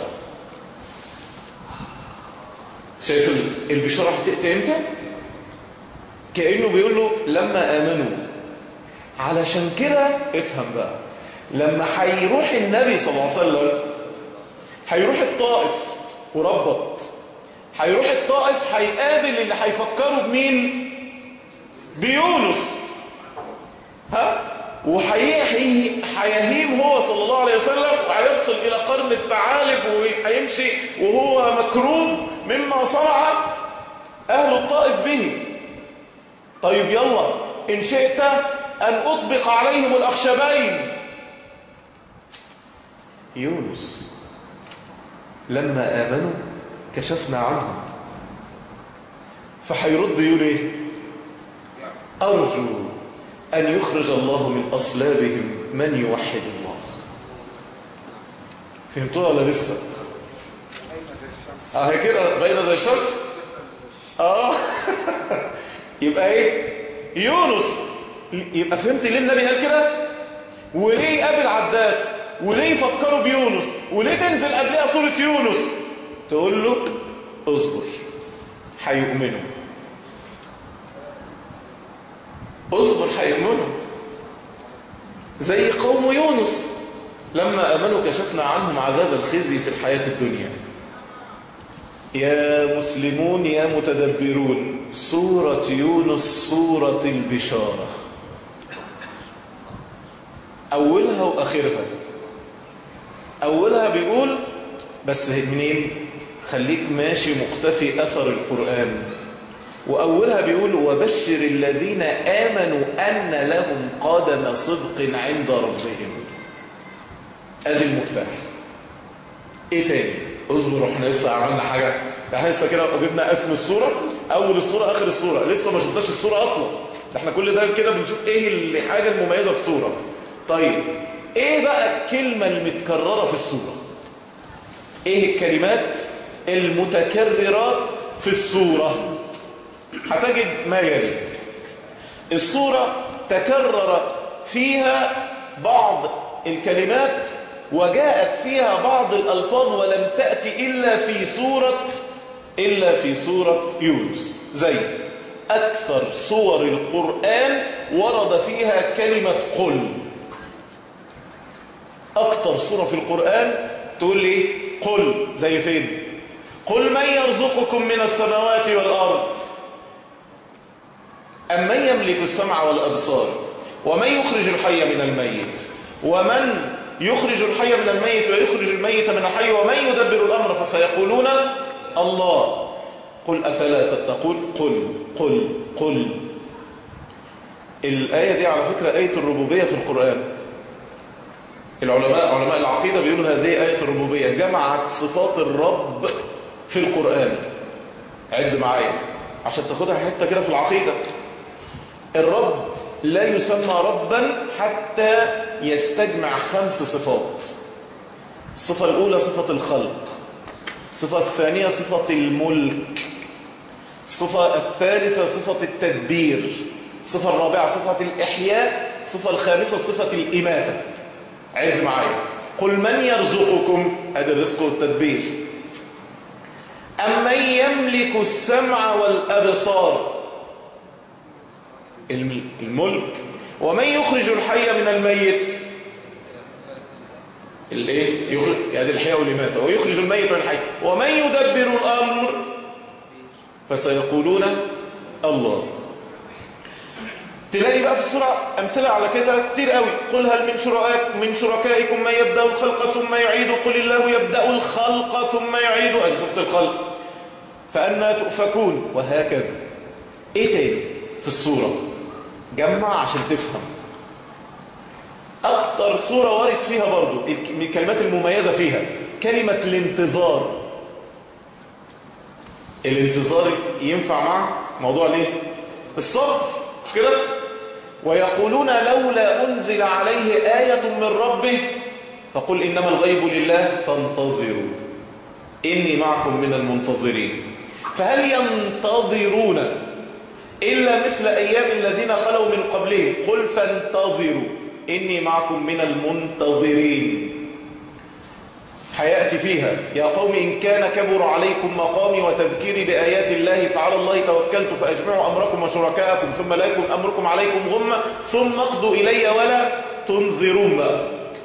شايف البشارة هتأتي امتى كأنه بيقول له لما آمنوا علشان كده افهم بقى لما هيروح النبي صلى الله عليه وسلم هيروح الطائف وربط هيروح الطائف هيقابل اللي هيفكروا بمين بيونس ها وهيهيم هو صلى الله عليه وسلم وهيوصل الى قرن الثعالب وهيمشي وهو مكروب مما صنع اهل الطائف به طيب يلا ان شئت ان اطبق عليهم الاخشبين يونس لما امنوا كشفنا عنهم فهيرد يقول ايه ارجو أن يخرج الله من أصلابهم من يوحد الله فهمتوها ولا لسه اه هي كده باينه زي الشمس اه يبقى ايه يونس يبقى فهمت ليه النبي قال كده وليه قابل عداس وليه يفكروا بيونس وليه تنزل قبلها سوره يونس تقول له اصبر هيؤمنوا اصبر هيؤمنوا زي قوم يونس لما امنوا كشفنا عنهم عذاب الخزي في الحياه الدنيا يا مسلمون يا متدبرون سوره يونس سوره البشاره اولها واخرها اولها بيقول بس منين خليك ماشي مقتفي اثر القران وأولها بيقول وبشر الذين آمنوا أن لهم قدم صدق عند ربهم أدي المفتاح إيه تاني اصبروا احنا لسه عملنا حاجة احنا لسه كده جبنا اسم الصورة أول الصورة آخر الصورة لسه ما شفناش الصورة أصلا ده احنا كل ده كده بنشوف إيه اللي حاجة المميزة في الصورة طيب إيه بقى الكلمة المتكررة في الصورة إيه الكلمات المتكررة في الصورة هتجد ما يلي الصورة تكرر فيها بعض الكلمات وجاءت فيها بعض الألفاظ ولم تأتي إلا في سورة إلا في سورة يونس زي أكثر صور القرآن ورد فيها كلمة قل أكثر صورة في القرآن تقول لي قل زي فين قل من يرزقكم من السماوات والأرض أمن يملك السمع والأبصار ومن يخرج الحي من الميت ومن يخرج الحي من الميت ويخرج الميت من الحي ومن يدبر الأمر فسيقولون الله قل أفلا تتقون قل قل قل الآية دي على فكرة آية الربوبية في القرآن العلماء علماء العقيدة بيقولوا هذه آية الربوبية جمعت صفات الرب في القرآن عد معايا عشان تاخدها حتة كده في العقيدة الرب لا يسمى ربا حتى يستجمع خمس صفات الصفة الأولى صفة الخلق الصفة الثانية صفة الملك الصفة الثالثة صفة التدبير الصفة الرابعة صفة الإحياء الصفة الخامسة صفة الإماتة عد معايا قل من يرزقكم هذا الرزق والتدبير أمن يملك السمع والأبصار الملك ومن يخرج الحي من الميت الايه يخرج هذه الحياه والاماته ويخرج الميت من الحي ومن يدبر الامر فسيقولون الله تلاقي بقى في السورة أمثلة على كده كتير قوي قل هل من شركائك من شركائكم من يبدأ الخلق ثم يعيد قل الله يبدأ الخلق ثم يعيد أي صفة الخلق فأنا تؤفكون وهكذا إيه تاني في السورة جمع عشان تفهم أكتر سورة وارد فيها برضو من الكلمات المميزة فيها كلمة الانتظار الانتظار ينفع مع موضوع ليه الصبر مش كده ويقولون لولا أنزل عليه آية من ربه فقل إنما الغيب لله فانتظروا إني معكم من المنتظرين فهل ينتظرون إلا مثل أيام الذين خلوا من قبلهم قل فانتظروا إني معكم من المنتظرين حياتي فيها يا قوم إن كان كبر عليكم مقامي وتذكيري بآيات الله فعلى الله توكلت فأجمعوا أمركم وشركاءكم ثم لا يكن أمركم عليكم غمة ثم اقضوا إلي ولا تنظرون بقى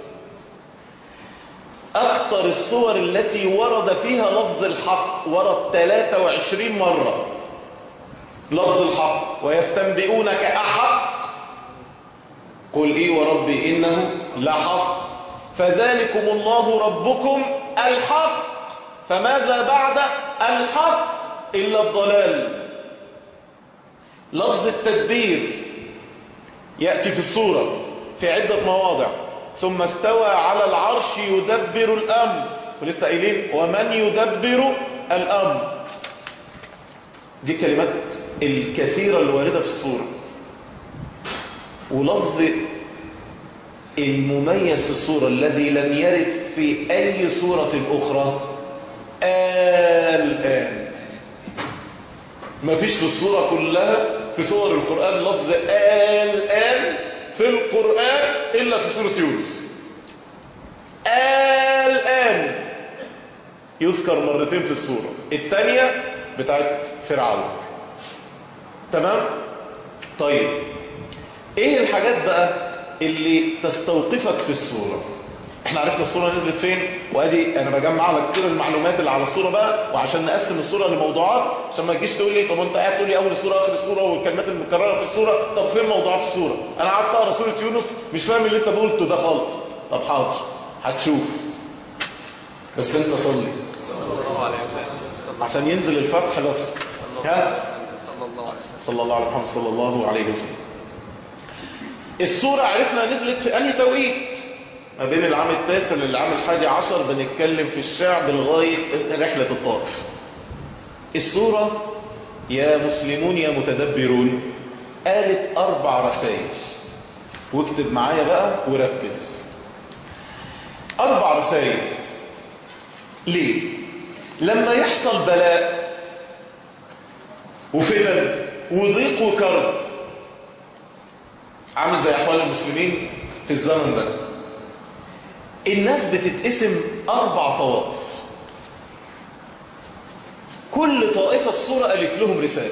أكثر الصور التي ورد فيها لفظ الحق ورد 23 مرة لفظ الحق ويستنبئونك أحق قل إيه وربي إنه لحق فذلكم الله ربكم الحق فماذا بعد الحق إلا الضلال لفظ التدبير يأتي في الصورة في عدة مواضع ثم استوى على العرش يدبر الأمر ولسه قايلين ومن يدبر الأمر دي كلمات الكثيرة الواردة في الصورة ولفظ المميز في الصورة الذي لم يرد في أي صورة أخرى الآن ما فيش في الصورة كلها في صور القرآن لفظ الآن في القرآن إلا في سورة يونس الآن يذكر مرتين في الصورة الثانية بتاعت فرعون تمام طيب ايه الحاجات بقى اللي تستوقفك في الصورة احنا عرفنا الصورة نزلت فين وادي انا بجمع لك كل المعلومات اللي على الصورة بقى وعشان نقسم الصورة لموضوعات عشان ما تجيش تقول لي طب انت قاعد تقول لي اول الصورة اخر الصورة والكلمات المكررة في الصورة طب فين موضوعات الصورة انا قعدت اقرا سورة يونس مش فاهم اللي انت قلته ده خالص طب حاضر هتشوف بس انت صلي عشان ينزل الفتح بس ها صلى الله عليه وسلم صلى الله على محمد صلى الله عليه وسلم السورة عرفنا نزلت في أنهي توقيت ما بين العام التاسع للعام الحادي عشر بنتكلم في الشعب لغاية رحلة الطائف السورة يا مسلمون يا متدبرون قالت أربع رسائل واكتب معايا بقى وركز أربع رسائل ليه؟ لما يحصل بلاء وفتن وضيق وكرب عامل زي أحوال المسلمين في الزمن ده الناس بتتقسم أربع طوائف كل طائفة الصورة قالت لهم رسالة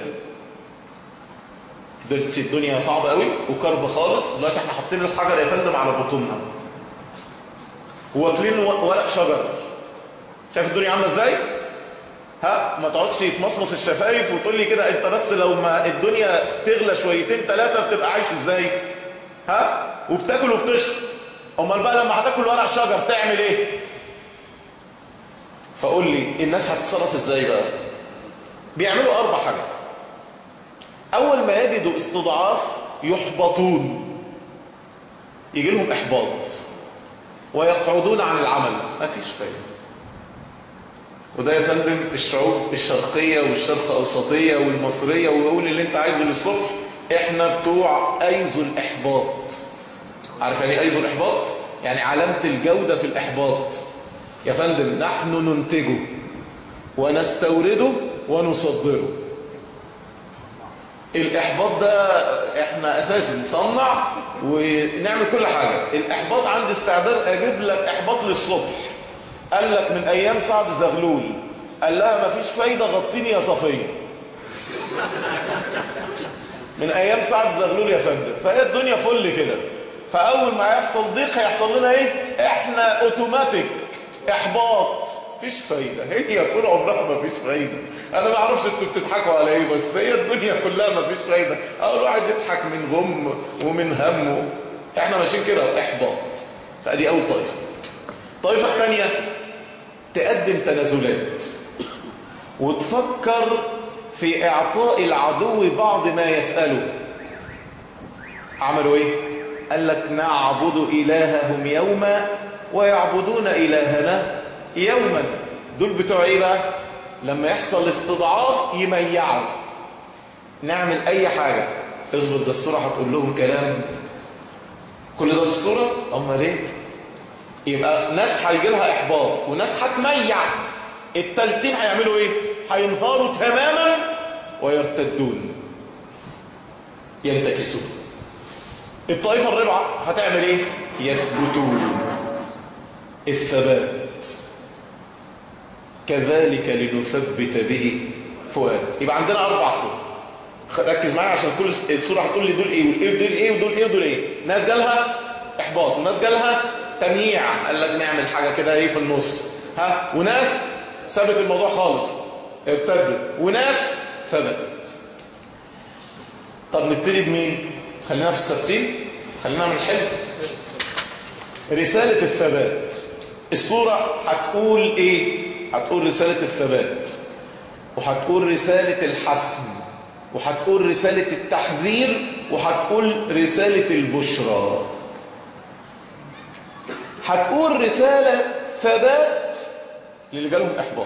دلوقتي الدنيا صعبة قوي وكرب خالص دلوقتي احنا حاطين الحجر يا فندم على بطوننا واكلين ورق شجر شايف الدنيا عاملة ازاي؟ ها ما تقعدش تمصمص الشفايف وتقول لي كده انت بس لو ما الدنيا تغلى شويتين ثلاثة بتبقى عايش ازاي؟ ها؟ وبتاكل وبتشرب امال بقى لما هتاكل ورق شجر تعمل ايه؟ فقول لي الناس هتتصرف ازاي بقى؟ بيعملوا اربع حاجات اول ما يجدوا استضعاف يحبطون يجي لهم احباط ويقعدون عن العمل مفيش فايده وده يا فندم الشعوب الشرقية والشرق أوسطية والمصرية ويقول اللي انت عايزه للصبح احنا بتوع ايزو الإحباط عارف يعني ايزو الإحباط؟ يعني علامة الجودة في الإحباط يا فندم نحن ننتجه ونستورده ونصدره الإحباط ده احنا أساسا نصنع ونعمل كل حاجة الإحباط عندي استعداد أجيب لك إحباط للصبح قال لك من ايام سعد زغلول قال لها مفيش فايدة غطيني يا صفية من ايام سعد زغلول يا فندم فهي الدنيا فل كده فاول ما يحصل ضيق هيحصل لنا ايه احنا اوتوماتيك احباط مفيش فايدة هي طول عمرها مفيش فايدة انا ما اعرفش انتوا بتضحكوا على ايه بس هي الدنيا كلها مفيش فايدة اول واحد يضحك من غم ومن هم احنا ماشيين كده احباط فادي اول طائفة الطائفة الثانية تقدم تنازلات وتفكر في إعطاء العدو بعض ما يسأله عملوا إيه؟ قال لك نعبد إلههم يوما ويعبدون إلهنا يوما دول بتوع ايه بقى لما يحصل استضعاف يميعوا نعمل اي حاجة اصبر ده الصورة هتقول لهم كلام كل ده في الصورة اما ليه يبقى ناس هيجي لها احباط وناس هتميع التالتين هيعملوا ايه هينهاروا تماما ويرتدون ينتكسون الطائفة الرابعة هتعمل ايه يثبتون الثبات كذلك لنثبت به فؤاد يبقى عندنا اربع صور ركز معايا عشان كل الصورة هتقول لي دول ايه ودول ايه ودول ايه ودول ايه ناس جالها احباط وناس جالها تمييع قال لك نعمل حاجة كده ايه في النص ها وناس ثبت الموضوع خالص ارتدت وناس ثبتت طب نبتدي بمين خلينا في الثابتين خلينا من الحلم رسالة الثبات الصورة هتقول ايه هتقول رسالة الثبات وهتقول رسالة الحسم وهتقول رسالة التحذير وهتقول رسالة البشرى هتقول رسالة ثبات للي جالهم إحباط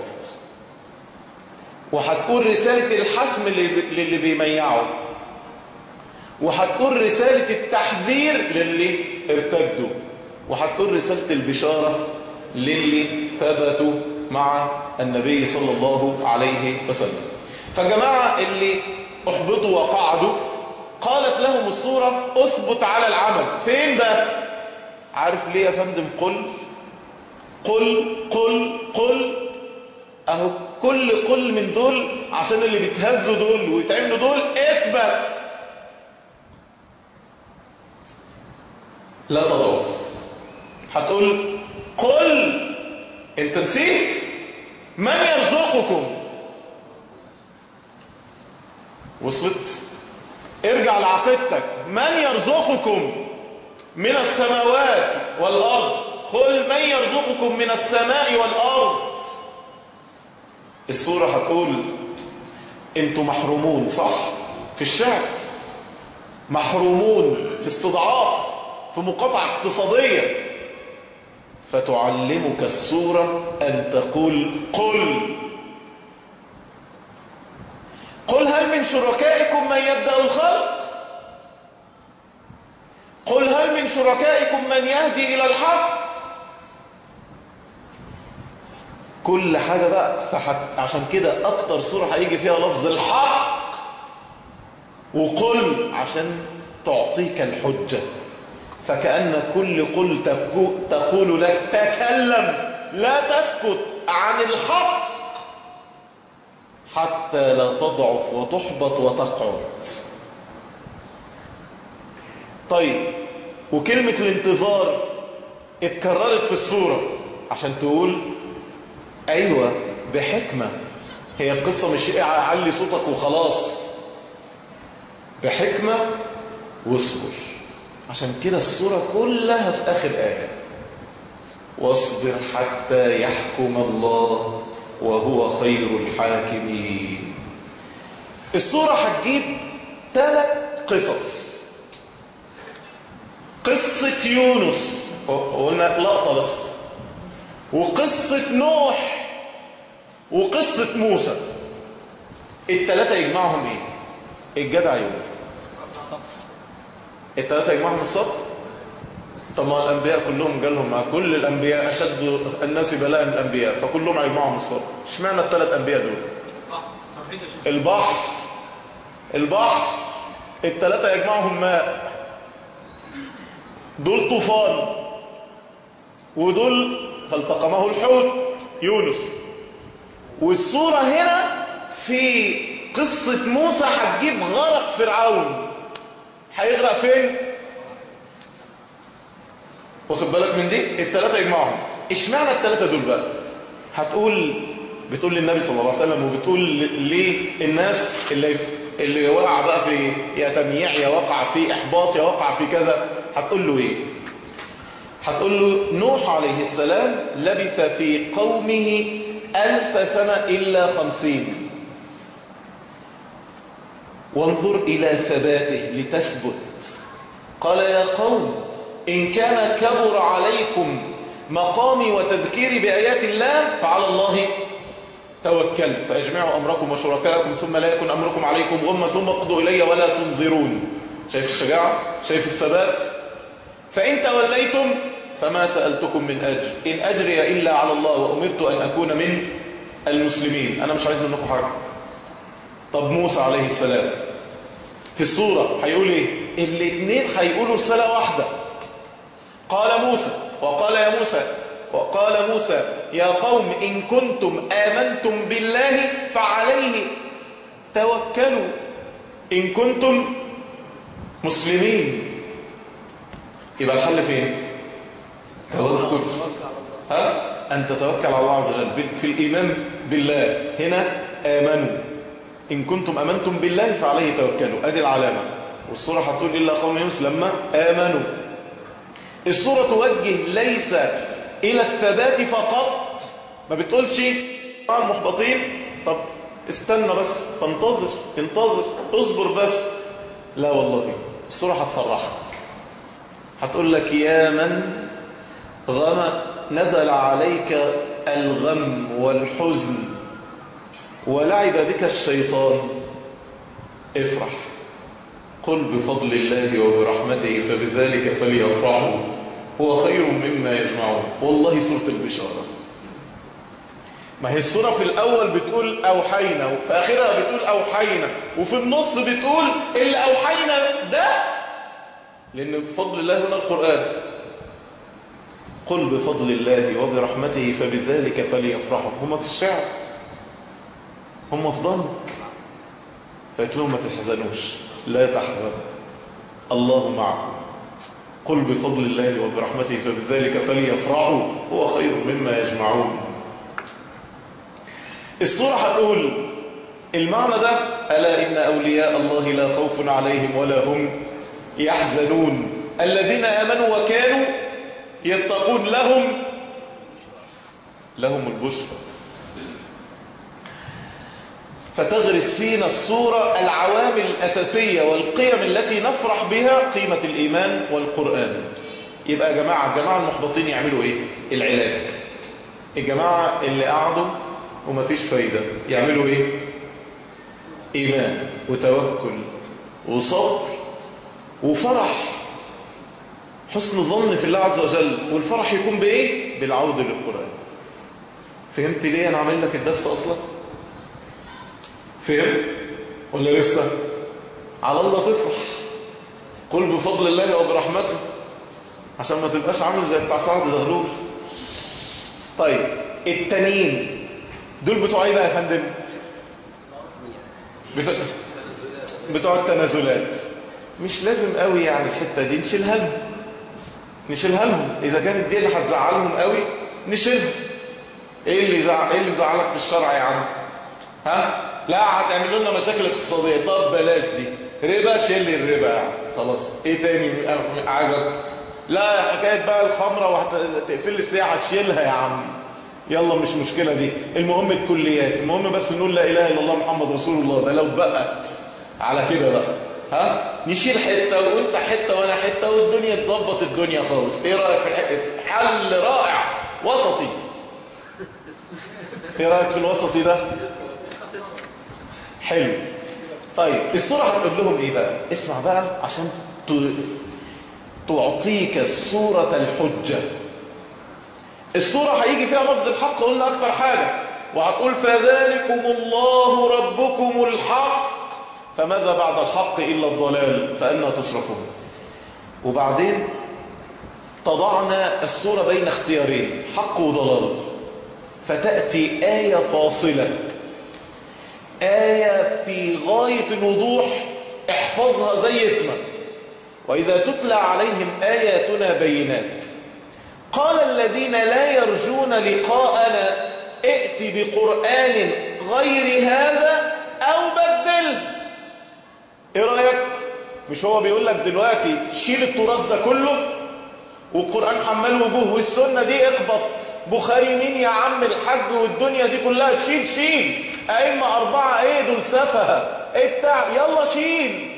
وهتقول رسالة الحسم للي بيميعوا وهتقول رسالة التحذير للي ارتدوا وهتقول رسالة البشارة للي ثبتوا مع النبي صلى الله عليه وسلم فجماعة اللي احبطوا وقعدوا قالت لهم الصورة اثبت على العمل فين ده عارف ليه يا فندم قل قل قل قل اهو كل قل من دول عشان اللي بيتهزوا دول ويتعملوا دول اثبت لا تضعف هتقول قل انت نسيت من يرزقكم وصلت ارجع لعقيدتك من يرزقكم من السماوات والأرض قل من يرزقكم من السماء والأرض السورة هتقول انتوا محرومون صح في الشعب محرومون في استضعاف في مقاطعة اقتصادية فتعلمك السورة أن تقول قل قل هل من شركائكم من يبدأ الخلق قل هل من شركائكم من يهدي إلى الحق كل حاجة بقى فحت عشان كده أكتر سورة هيجي فيها لفظ الحق وقل عشان تعطيك الحجة فكأن كل قل تقول لك تكلم لا تسكت عن الحق حتى لا تضعف وتحبط وتقعد طيب وكلمة الانتظار اتكررت في السورة عشان تقول أيوة بحكمة هي القصة مش علي صوتك وخلاص بحكمة واصبر عشان كده السورة كلها في آخر آية واصبر حتى يحكم الله وهو خير الحاكمين السورة هتجيب ثلاث قصص قصة يونس قلنا لقطة بس وقصة نوح وقصة موسى الثلاثة يجمعهم ايه الجدع يقول الثلاثة يجمعهم الصبر طب ما الأنبياء كلهم جالهم مع كل الأنبياء أشد الناس بلاء الأنبياء فكلهم هيجمعهم الصبر اشمعنى الثلاث أنبياء دول البحر البحر الثلاثة يجمعهم ماء دول طوفان ودول فالتقمه الحوت يونس والصورة هنا في قصة موسى هتجيب غرق فرعون هيغرق فين واخد بالك من دي الثلاثة يجمعهم اشمعنى الثلاثة دول بقى هتقول بتقول للنبي صلى الله عليه وسلم وبتقول ليه الناس اللي اللي وقع بقى في يا تمييع يا وقع في احباط يا وقع في كذا هتقول له ايه هتقول له نوح عليه السلام لبث في قومه ألف سنة إلا خمسين وانظر إلى ثباته لتثبت قال يا قوم إن كان كبر عليكم مقامي وتذكيري بآيات الله فعلى الله توكل فأجمعوا أمركم وشركاءكم ثم لا يكن أمركم عليكم غمة ثم اقضوا إلي ولا تنظرون شايف الشجاعة شايف الثبات فإن توليتم فما سألتكم من أجر إن أجري إلا على الله وأمرت أن أكون من المسلمين أنا مش عايز منكم حاجة طب موسى عليه السلام في الصورة هيقول إيه الاثنين هيقولوا رسالة واحدة قال موسى وقال يا موسى وقال موسى يا قوم إن كنتم آمنتم بالله فعليه توكلوا إن كنتم مسلمين يبقى الحل فين توكل ها أن تتوكل على الله عز وجل في الإيمان بالله هنا آمنوا إن كنتم أمنتم بالله فعليه توكلوا أدي العلامة والصورة هتقول إلا قوم يونس لما آمنوا الصورة توجه ليس إلى الثبات فقط ما بتقولش مع المحبطين طب استنى بس فانتظر انتظر اصبر بس لا والله الصورة هتفرحك هتقول لك يا من غم نزل عليك الغم والحزن ولعب بك الشيطان افرح قل بفضل الله وبرحمته فبذلك فليفرحوا هو خير مما يجمعون والله سورة البشارة ما هي السورة في الأول بتقول أوحينا وفي آخرها بتقول أوحينا وفي النص بتقول اللي أوحينا ده لأن بفضل الله هنا القرآن قل بفضل الله وبرحمته فبذلك فليفرحوا هم في الشعر هم في ضنك فقلت لهم ما تحزنوش لا تحزن الله معكم قل بفضل الله وبرحمته فبذلك فليفرحوا هو خير مما يجمعون السورة هتقول المعنى ده ألا إن أولياء الله لا خوف عليهم ولا هم يحزنون الذين آمنوا وكانوا يتقون لهم لهم البشرى فتغرس فينا الصورة العوامل الأساسية والقيم التي نفرح بها قيمة الإيمان والقرآن يبقى يا جماعة الجماعة المحبطين يعملوا إيه؟ العلاج الجماعة اللي قعدوا وما فيش فايدة يعملوا إيه؟ إيمان وتوكل وصبر وفرح حسن ظن في الله عز وجل والفرح يكون بإيه؟ بالعودة للقرآن فهمت ليه أنا عامل لك الدرس أصلاً؟ فهم ولا لسه على الله تفرح قل بفضل الله وبرحمته عشان ما تبقاش عامل زي بتاع سعد زغلول طيب التانيين دول بتوع ايه بقى يا فندم بتوع, بتوع التنازلات مش لازم قوي يعني الحته دي نشيلها لهم نشيلها لهم اذا كانت دي اللي هتزعلهم قوي نشيلها ايه اللي زع... ايه اللي مزعلك في الشرع يا عم ها لا هتعملوا لنا مشاكل اقتصادية طب بلاش دي ربا شيل الربا يعني خلاص ايه تاني عجبك لا حكاية بقى الخمرة وهتقفل الساعة تشيلها يا عم يلا مش مشكلة دي المهم الكليات المهم بس نقول لا إله إلا الله محمد رسول الله ده لو بقت على كده بقى ها نشيل حتة وانت حتة وانا حتة والدنيا تظبط الدنيا خالص ايه رأيك في الحق؟ حل رائع وسطي ايه رأيك في الوسطي ده حلو طيب الصورة هتقول لهم ايه بقى اسمع بقى عشان تعطيك صورة الحجة الصورة هيجي فيها لفظ الحق قلنا اكتر حاجة وهتقول فذلكم الله ربكم الحق فماذا بعد الحق إلا الضلال فأنا تصرفون وبعدين تضعنا الصورة بين اختيارين حق وضلال فتأتي آية فاصلة آية في غاية الوضوح احفظها زي اسمك وإذا تتلى عليهم آياتنا بينات قال الذين لا يرجون لقاءنا ائت بقرآن غير هذا أو بدله ايه رأيك مش هو بيقول لك دلوقتي شيل التراث ده كله والقرآن حمال وجوه والسنة دي اقبط بخاري مين يا عم الحج والدنيا دي كلها شيل شيل أئمة أربعة ايه دول سفهة ايه بتاع يلا شيل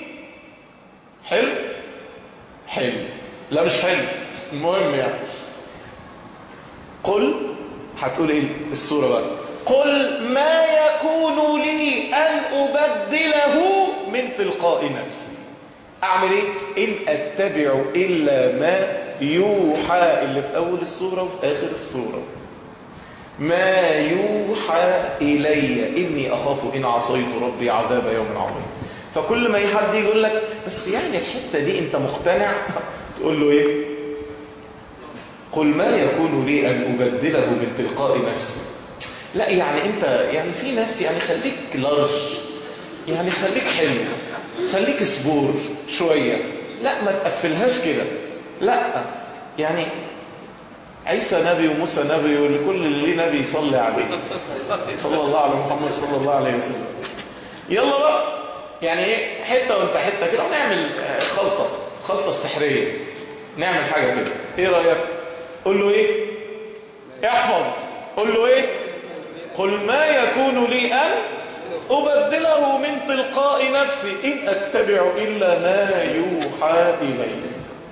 حلو حلو لا مش حلو المهم يعني قل هتقول ايه السورة بقى قل ما يكون لي أن أبدله من تلقاء نفسي أعمل إيه؟ إن أتبع إلا ما يوحى اللي في أول السورة وفي آخر السورة ما يوحى إلي إني أخاف إن عصيت ربي عذاب يوم عظيم فكل ما حد يقول لك بس يعني الحتة دي أنت مقتنع تقول له إيه قل ما يكون لي أن أبدله من تلقاء نفسي لا يعني أنت يعني في ناس يعني خليك لارج يعني خليك حلو خليك صبور شوية لا ما تقفلهاش كده لا يعني عيسى نبي وموسى نبي ولكل اللي ليه نبي يصلي عليه صلى الله على محمد صلى الله عليه وسلم يلا بقى يعني ايه حته وانت حته كده ونعمل خلطه خلطه سحريه نعمل حاجه كده ايه رايك قول له ايه احفظ قول له ايه قل ما يكون لي ان أبدله من تلقاء نفسي إن أتبع إلا ما يوحى إلي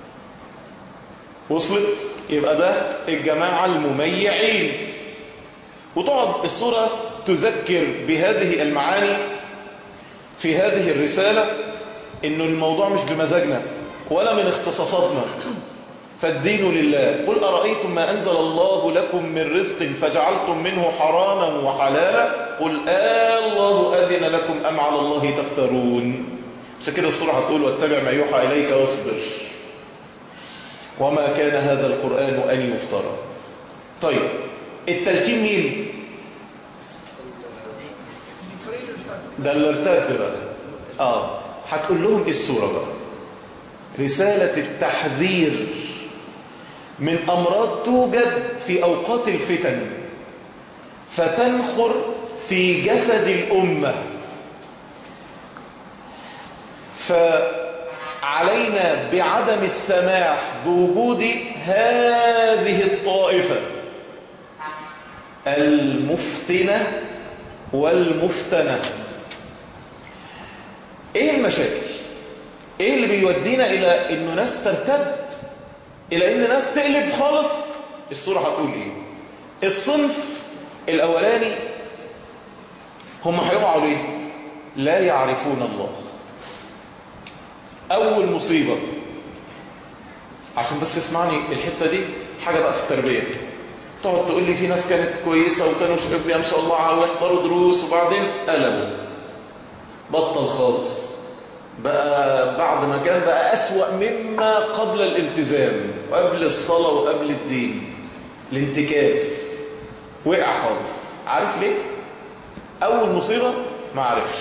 وصلت يبقى ده الجماعة المميعين وتقعد السورة تذكر بهذه المعاني في هذه الرسالة إنه الموضوع مش بمزاجنا ولا من اختصاصاتنا فالدين لله قل أرأيتم ما أنزل الله لكم من رزق فجعلتم منه حراما وحلالا قل آه الله أذن لكم أم على الله تفترون عشان كده السورة هتقول واتبع ما يوحى إليك واصبر وما كان هذا القرآن أن يفترى طيب التلتين مين ده اللي ارتد بقى اه هتقول لهم ايه السورة بقى رسالة التحذير من أمراض توجد في أوقات الفتن فتنخر في جسد الأمة فعلينا بعدم السماح بوجود هذه الطائفة المفتنة والمفتنة ايه المشاكل ايه اللي بيودينا الى انه ناس ترتد الى ان ناس تقلب خالص الصورة هتقول ايه الصنف الاولاني هم هيقعوا ليه لا يعرفون الله اول مصيبة عشان بس اسمعني الحتة دي حاجة بقى في التربية تقعد تقول لي في ناس كانت كويسة وكانوا شباب ما شاء الله ويحضروا دروس وبعدين قلبوا بطل خالص بقى بعد ما كان بقى أسوأ مما قبل الالتزام وقبل الصلاة وقبل الدين الانتكاس وقع خالص عارف ليه؟ أول مصيبة ما عرفش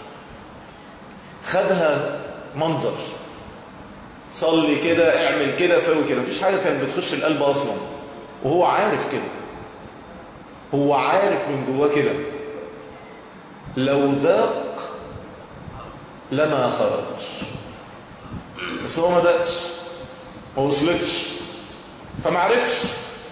خدها منظر صلي كده اعمل كده سوي كده مفيش حاجة كانت بتخش القلب أصلا وهو عارف كده هو عارف من جواه كده لو ذاق لما خرج بس هو ما دقش ما وصلتش فما عرفش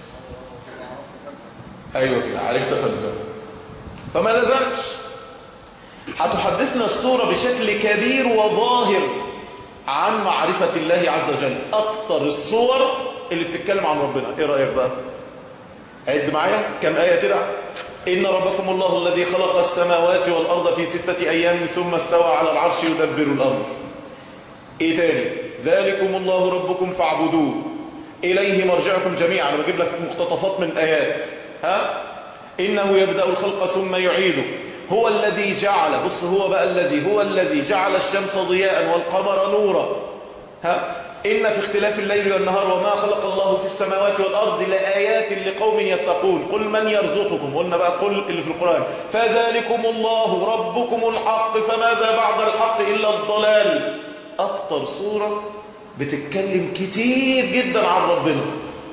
ايوه كده عرفت فلزم فما لزمش هتحدثنا الصورة بشكل كبير وظاهر عن معرفة الله عز وجل أكتر الصور اللي بتتكلم عن ربنا ايه رأيك بقى عد معايا كم آية كده إن ربكم الله الذي خلق السماوات والأرض في ستة أيام ثم استوى على العرش يدبر الأمر إيه تاني ذلكم الله ربكم فاعبدوه إليه مرجعكم جميعا أنا بجيب لك مقتطفات من آيات ها إنه يبدأ الخلق ثم يعيده هو الذي جعل بص هو بقى الذي هو الذي جعل الشمس ضياء والقمر نورا ها إن في اختلاف الليل والنهار وما خلق الله في السماوات والأرض لآيات لقوم يتقون قل من يرزقكم قلنا بقى قل اللي في القرآن فذلكم الله ربكم الحق فماذا بعد الحق إلا الضلال أكتر سورة بتتكلم كتير جدا عن ربنا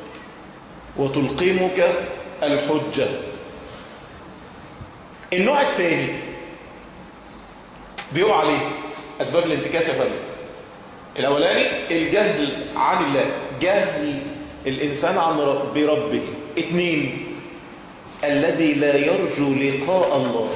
وتلقمك الحجة النوع الثاني بيقع عليه أسباب الانتكاس يا فندم الأولاني الجهل عن الله جهل الإنسان عن بربه اثنين الذي لا يرجو لقاء الله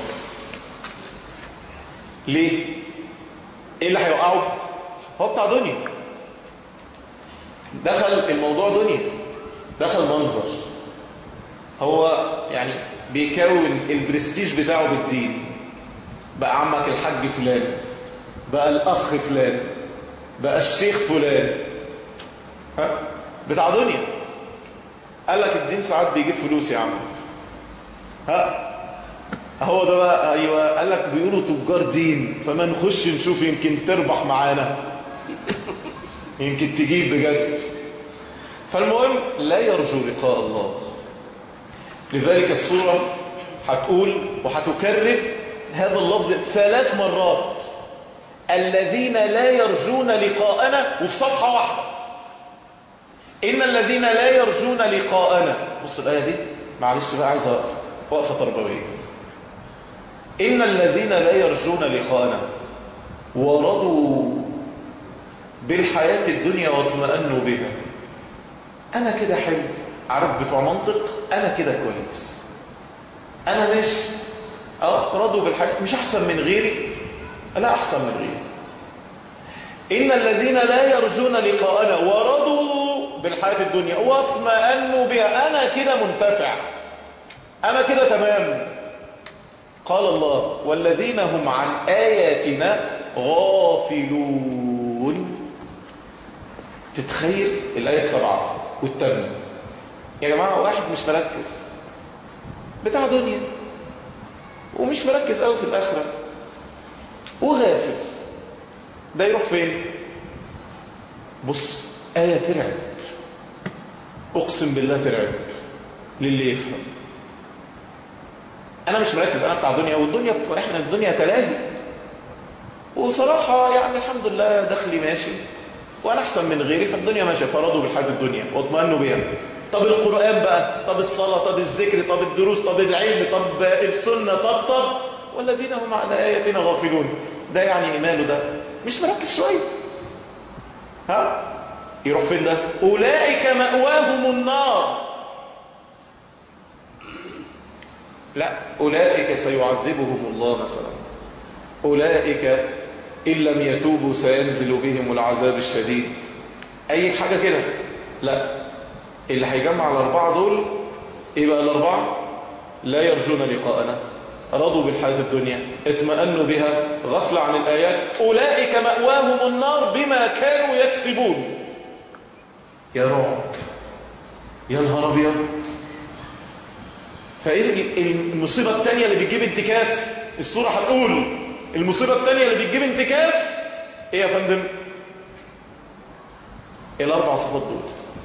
ليه ايه اللي هيوقعه هو بتاع دنيا دخل الموضوع دنيا دخل منظر هو يعني بيكون البرستيج بتاعه بالدين بقى عمك الحاج فلان بقى الأخ فلان بقى الشيخ فلان ها بتاع دنيا قال لك الدين ساعات بيجيب فلوس يا عم ها هو ده بقى ايوه قال لك بيقولوا تجار دين فما نخش نشوف يمكن تربح معانا يمكن تجيب بجد فالمهم لا يرجو لقاء الله لذلك الصورة هتقول وهتكرر هذا اللفظ ثلاث مرات الذين لا يرجون لقاءنا وفي صفحة واحدة إن الذين لا يرجون لقاءنا بص الآية دي معلش بقى عايز أقف وقفة تربوية إن الذين لا يرجون لقاءنا ورضوا بالحياة الدنيا واطمأنوا بها أنا كده حلو عارف بتوع منطق أنا كده كويس أنا مش أه رضوا بالحياة مش أحسن من غيري لا أحسن من غيري إن الذين لا يرجون لقاءنا ورضوا بالحياة الدنيا واطمأنوا بها أنا كده منتفع أنا كده تمام قال الله والذين هم عن آياتنا غافلون تتخيل الآية السبعة والثامنة يا جماعة واحد مش مركز بتاع دنيا ومش مركز قوي في الآخرة وغافل ده يروح فين بص آية ترعب أقسم بالله ترعب للي يفهم أنا مش مركز أنا بتاع دنيا والدنيا إحنا الدنيا تلاهي وصراحة يعني الحمد لله دخلي ماشي وأنا أحسن من غيري فالدنيا ماشية فرضوا بالحياة الدنيا واطمأنوا بها طب القرآن بقى طب الصلاة طب الذكر طب الدروس طب العلم طب السنة طب طب والذين هم عن آياتنا غافلون ده يعني إيمانه ده مش مركز شوية ها يروح فين ده أولئك مأواهم النار لا أولئك سيعذبهم الله مثلا أولئك إن لم يتوبوا سينزل بهم العذاب الشديد أي حاجة كده لا اللي هيجمع الأربعة دول إيه بقى الأربعة لا يرجون لقاءنا رضوا بالحياة الدنيا اطمأنوا بها غفل عن الآيات أولئك مأواهم النار بما كانوا يكسبون يا رعب يا نهار أبيض فإذا المصيبة الثانية اللي بتجيب انتكاس الصورة هتقول المصيبة الثانية اللي بتجيب انتكاس ايه يا فندم الاربع صفات دول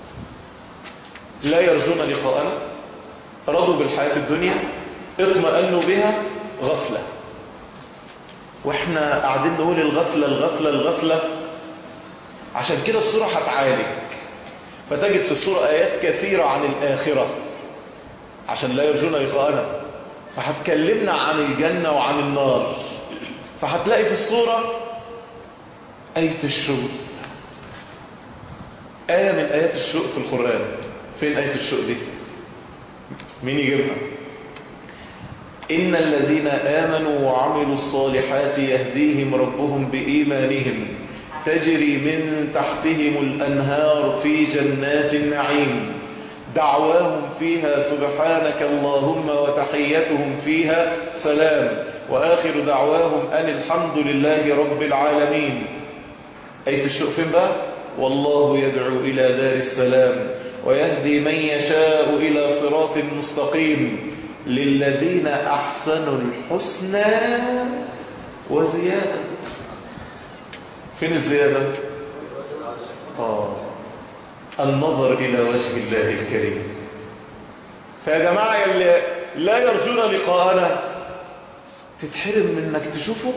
لا يرجون لقاءنا رضوا بالحياة الدنيا اطمأنوا بها غفلة واحنا قاعدين نقول الغفلة الغفلة الغفلة عشان كده الصورة هتعالج فتجد في الصورة آيات كثيرة عن الآخرة عشان لا يرجون لقاءنا فهتكلمنا عن الجنة وعن النار فهتلاقي في الصورة آية الشوق آية من آيات الشوق في القرآن فين آية الشوق دي مين يجيبها إن الذين آمنوا وعملوا الصالحات يهديهم ربهم بإيمانهم تجري من تحتهم الأنهار في جنات النعيم دعواهم فيها سبحانك اللهم وتحيتهم فيها سلام وآخر دعواهم أن الحمد لله رب العالمين أية الشوق فين بقى والله يدعو إلى دار السلام ويهدي من يشاء إلى صراط مستقيم للذين أحسنوا الحسنى وزيادة فين الزيادة آه النظر إلى وجه الله الكريم فيا جماعة اللي لا يرجون لقاءنا تتحرم من انك تشوفه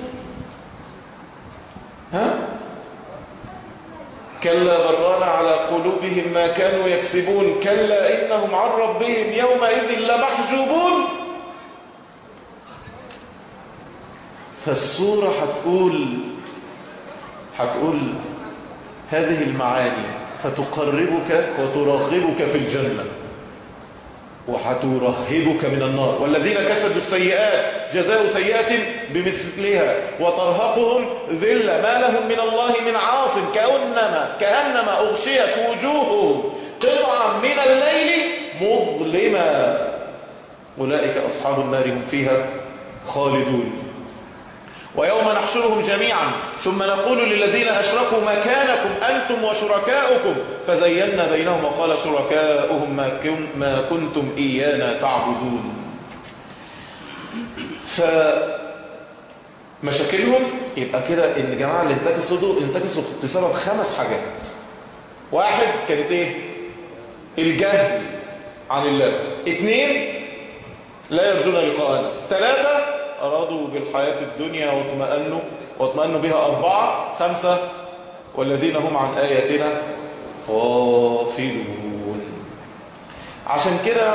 ها كلا برانا على قلوبهم ما كانوا يكسبون كلا إنهم عن ربهم يومئذ لمحجوبون فالصورة هتقول هتقول هذه المعاني فتقربك وترغبك في الجنة وحترهبك من النار والذين كسبوا السيئات جزاء سيئة بمثلها وترهقهم ذلة ما لهم من الله من عاصم كأنما, كأنما أغشيت وجوههم قطعا من الليل مظلما أولئك أصحاب النار هم فيها خالدون ويوم نحشرهم جميعا ثم نقول للذين أشركوا مكانكم أنتم وشركاؤكم فزينا بينهم وقال شركاؤهم ما, كن ما كنتم إيانا تعبدون فمشاكلهم يبقى كده ان الجماعة اللي انتكسوا دول انتكسوا بسبب خمس حاجات واحد كانت ايه الجهل عن الله اثنين لا يرجون لقاءنا ثلاثة أرادوا بالحياة الدنيا واطمأنوا واطمأنوا بها أربعة خمسة والذين هم عن آياتنا غافلون عشان كده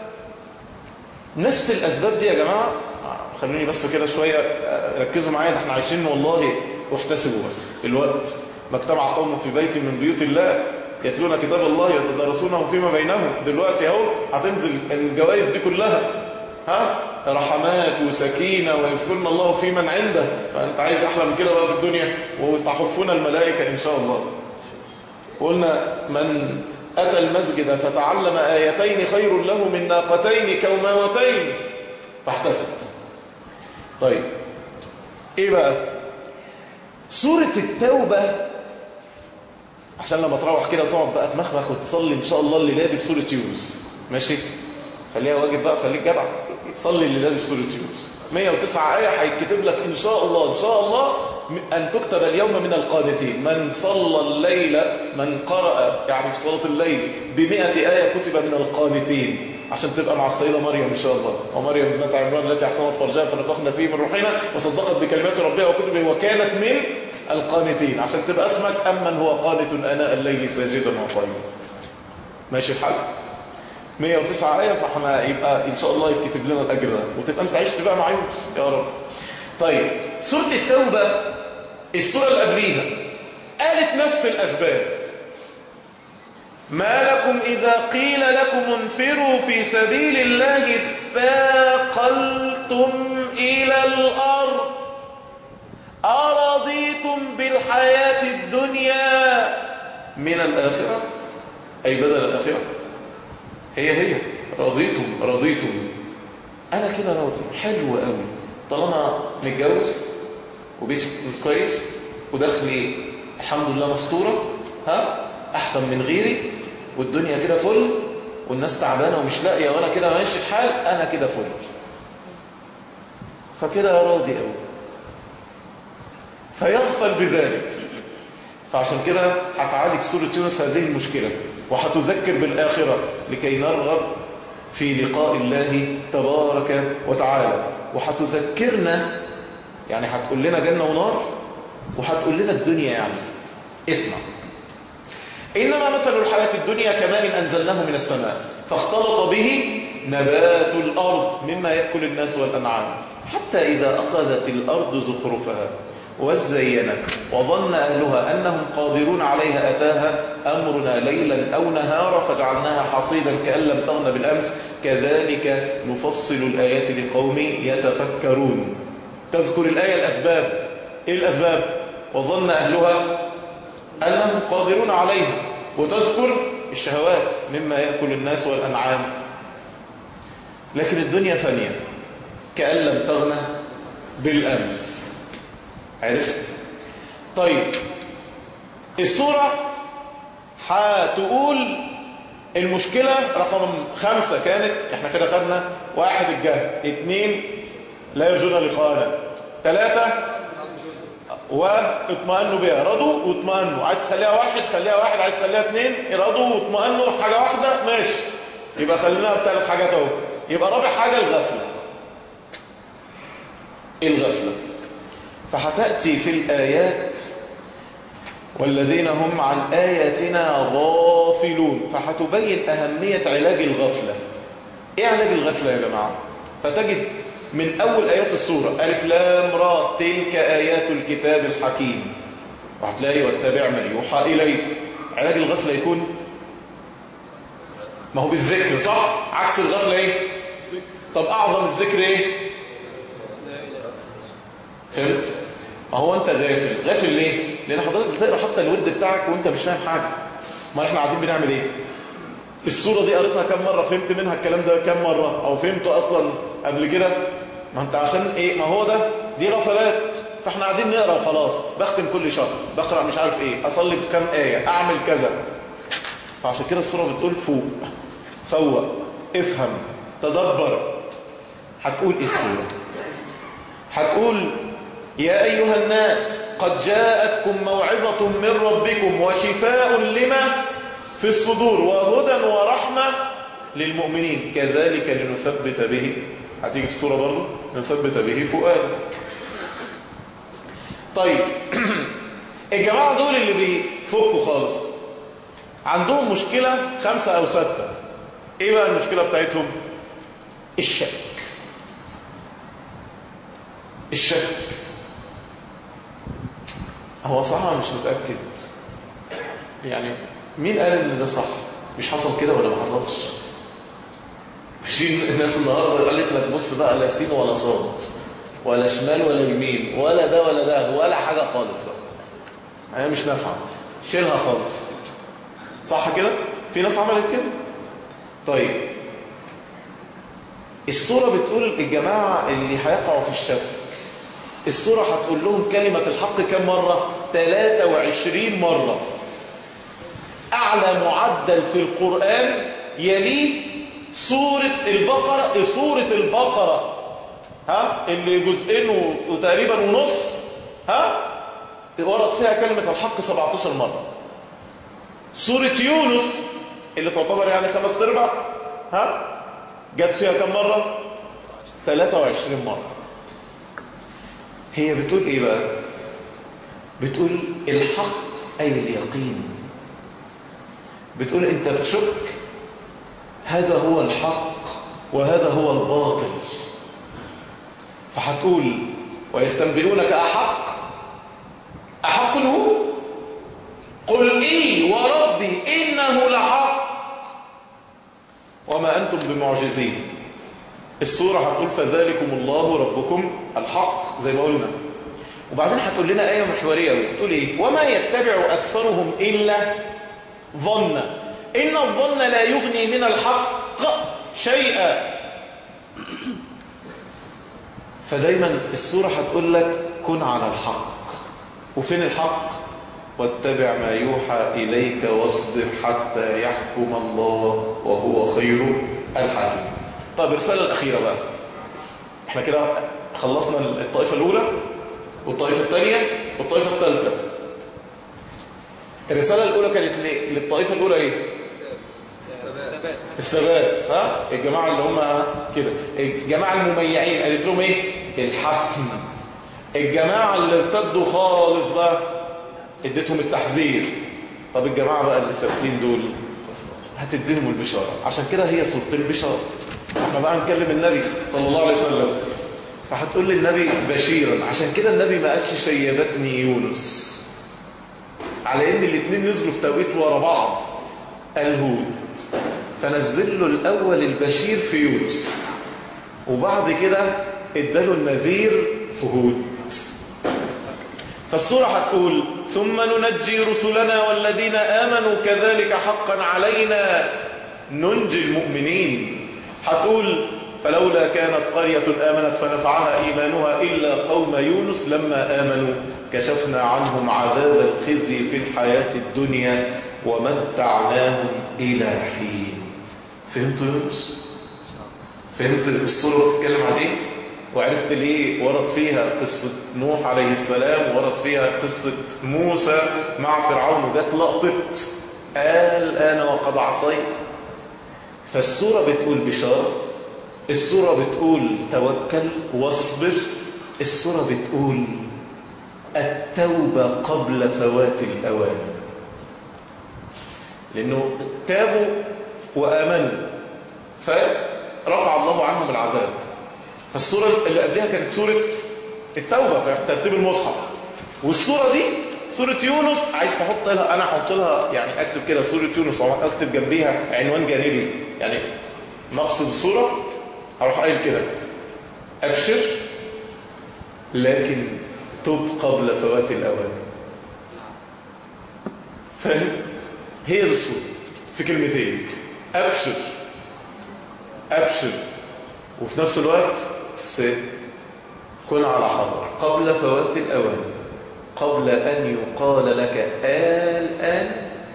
نفس الأسباب دي يا جماعة خلوني بس كده شوية ركزوا معايا ده احنا عايشين والله واحتسبوا بس الوقت ما اجتمع قوم في بيت من بيوت الله يتلون كتاب الله يتدارسونه فيما بينهم دلوقتي اهو هتنزل الجوائز دي كلها ها رحمات وسكينة ويذكرن الله في من عنده فأنت عايز أحلى من كده بقى في الدنيا وتحفون الملائكة إن شاء الله قلنا من أتى المسجد فتعلم آيتين خير له من ناقتين كوماوتين فاحتسب طيب إيه بقى سورة التوبة عشان لما تروح كده وتقعد بقى تمخمخ وتصلي إن شاء الله الليلة دي بسورة يونس ماشي خليها واجب بقى خليك جدع صلي الليلة دي بسورة يونس 109 آية هيتكتب لك إن شاء الله إن شاء الله أن تكتب اليوم من القانتين من صلى الليل من قرأ يعني في صلاة الليل بمئة آية كتب من القانتين عشان تبقى مع السيدة مريم إن شاء الله ومريم ابنة عمران التي أحسنت فرجها فنفخنا فيه من روحنا وصدقت بكلمات ربها وكتبه وكانت من القانتين عشان تبقى اسمك أمن هو قانت أناء الليل ساجدا وقائما ماشي الحال 109 آية فاحنا يبقى إن شاء الله يكتب لنا الأجر ده وتبقى أنت عشت بقى مع يونس يا رب طيب سورة التوبة السورة اللي قبليها قالت نفس الأسباب ما لكم إذا قيل لكم انفروا في سبيل الله ثاقلتم إلى الأرض أرضيتم بالحياة الدنيا من الآخرة أي بدل الآخرة هي هي رضيتم رضيتم أنا كده راضي حلو قوي طالما متجوز وبيتي كويس ودخلي الحمد لله مستورة ها أحسن من غيري والدنيا كده فل والناس تعبانة ومش لاقية وأنا كده ماشي الحال أنا كده فل فكده راضي قوي فيغفل بذلك فعشان كده هتعالج سورة يونس هذه المشكلة وهتذكر بالآخرة لكي نرغب في لقاء الله تبارك وتعالى وهتذكرنا يعني هتقول لنا جنة ونار وهتقول لنا الدنيا يعني اسمع إنما مثل الحياة الدنيا كماء أنزلناه من السماء فاختلط به نبات الأرض مما يأكل الناس والأنعام حتى إذا أخذت الأرض زخرفها وزينت وظن أهلها أنهم قادرون عليها أتاها أمرنا ليلا أو نهارا فجعلناها حصيدا كأن لم تغن بالأمس كذلك نفصل الآيات لقوم يتفكرون تذكر الآية الأسباب إيه الأسباب وظن أهلها أنهم قادرون عليها وتذكر الشهوات مما يأكل الناس والأنعام لكن الدنيا فانية كأن لم تغنى بالأمس عرفت طيب الصورة هتقول المشكلة رقم خمسة كانت احنا كده خدنا واحد الجهل اتنين لا يرجون لقاءنا ثلاثة واطمئنوا بها رضوا واطمئنوا عايز تخليها واحد خليها واحد عايز تخليها اثنين رضوا واطمئنوا حاجة واحدة ماشي يبقى خليناها بثلاث حاجات اهو يبقى رابع حاجة الغفلة الغفلة فهتأتي في الآيات والذين هم عن آياتنا غافلون فهتبين أهمية علاج الغفلة إيه علاج الغفلة يا جماعة فتجد من أول آيات السورة ألف لام را تلك آيات الكتاب الحكيم وهتلاقي واتبع ما يوحى إليك علاج الغفلة يكون ما هو بالذكر صح عكس الغفلة إيه طب أعظم الذكر إيه فهمت ما هو انت غافل غافل ليه لان حضرتك بتقرا حتى الورد بتاعك وانت مش فاهم حاجه ما احنا قاعدين بنعمل ايه السورة دي قريتها كم مرة فهمت منها الكلام ده كم مرة او فهمته اصلا قبل كده ما انت عشان ايه ما هو ده دي غفلات فاحنا قاعدين نقرا وخلاص بختم كل شهر بقرا مش عارف ايه اصلي بكام ايه اعمل كذا فعشان كده السورة بتقول فوق فوق افهم تدبر هتقول ايه السورة هتقول يا أيها الناس قد جاءتكم موعظة من ربكم وشفاء لما في الصدور وهدى ورحمة للمؤمنين كذلك لنثبت به هتيجي في الصورة برضه نثبت به فؤادك طيب الجماعة دول اللي بيفكوا خالص عندهم مشكلة خمسة أو ستة إيه بقى المشكلة بتاعتهم الشك الشك هو صح أنا مش متأكد يعني مين قال ان ده صح مش حصل كده ولا ما حصلش في الناس النهارده قالت لك بص بقى لا سين ولا صاد ولا شمال ولا يمين ولا ده ولا ده ولا حاجة خالص بقى هي مش نافعه شيلها خالص صح كده في ناس عملت كده طيب الصورة بتقول الجماعة اللي هيقعوا في الشك الصورة هتقول لهم كلمة الحق كم مرة 23 مرة أعلى معدل في القرآن يليه سورة البقرة سورة البقرة ها اللي جزئين وتقريبا ونص ها ورد فيها كلمة الحق 17 مرة سورة يونس اللي تعتبر يعني خمس ارباع ها جت فيها كم مرة 23 مرة هي بتقول ايه بقى بتقول الحق اي اليقين بتقول انت بتشك هذا هو الحق وهذا هو الباطل فهتقول ويستنبئونك أحق أحق هو قل إي وربي إنه لحق وما أنتم بمعجزين السورة هتقول فذلكم الله ربكم الحق زي ما قلنا وبعدين هتقول لنا آية محورية تقول إيه وما يتبع أكثرهم إلا ظن إن الظن لا يغني من الحق شيئا فدايما السورة هتقول لك كن على الحق وفين الحق واتبع ما يوحى إليك واصبر حتى يحكم الله وهو خير الحاكم طيب الرسالة الأخيرة بقى احنا كده خلصنا الطائفة الأولى والطائفة الثانية والطائفة الثالثة الرسالة الأولى كانت للطائفة الأولى إيه؟ الثبات صح؟ الجماعة اللي هم كده الجماعة المميعين قالت لهم إيه؟ الحسم الجماعة اللي ارتدوا خالص بقى اديتهم التحذير طب الجماعة بقى اللي ثابتين دول هتديهم البشارة عشان كده هي سورة البشارة احنا بقى نكلم النبي صلى الله عليه وسلم فهتقول للنبي بشيرا عشان كده النبي ما قالش شيبتني يونس على ان الاثنين نزلوا في توقيت ورا بعض قال هود فنزل له الاول البشير في يونس وبعد كده اداله النذير في هود فالسورة هتقول ثم ننجي رسلنا والذين آمنوا كذلك حقا علينا ننجي المؤمنين هتقول فلولا كانت قرية آمنت فنفعها إيمانها إلا قوم يونس لما آمنوا كشفنا عنهم عذاب الخزي في الحياة الدنيا ومتعناهم إلى حين فهمتوا يونس؟ فهمت الصورة بتتكلم عن إيه؟ وعرفت ليه ورد فيها قصة نوح عليه السلام ورد فيها قصة موسى مع فرعون وجات لقطة قال أنا وقد عصيت فالسورة بتقول بشارة السورة بتقول توكل واصبر السورة بتقول التوبة قبل فوات الأوان لأنه تابوا وآمنوا فرفع الله عنهم العذاب فالسورة اللي قبلها كانت سورة التوبة في ترتيب المصحف والسورة دي سورة يونس عايز تحط لها أنا أحط لها يعني أكتب كده سورة يونس وأكتب جنبيها عنوان جانبي يعني مقصد السورة هروح قايل كده أبشر لكن تب قبل فوات الأوان فاهم؟ هي دي السورة في كلمتين أبشر أبشر وفي نفس الوقت بس كن على حذر قبل فوات الأوان قبل أن يقال لك الآن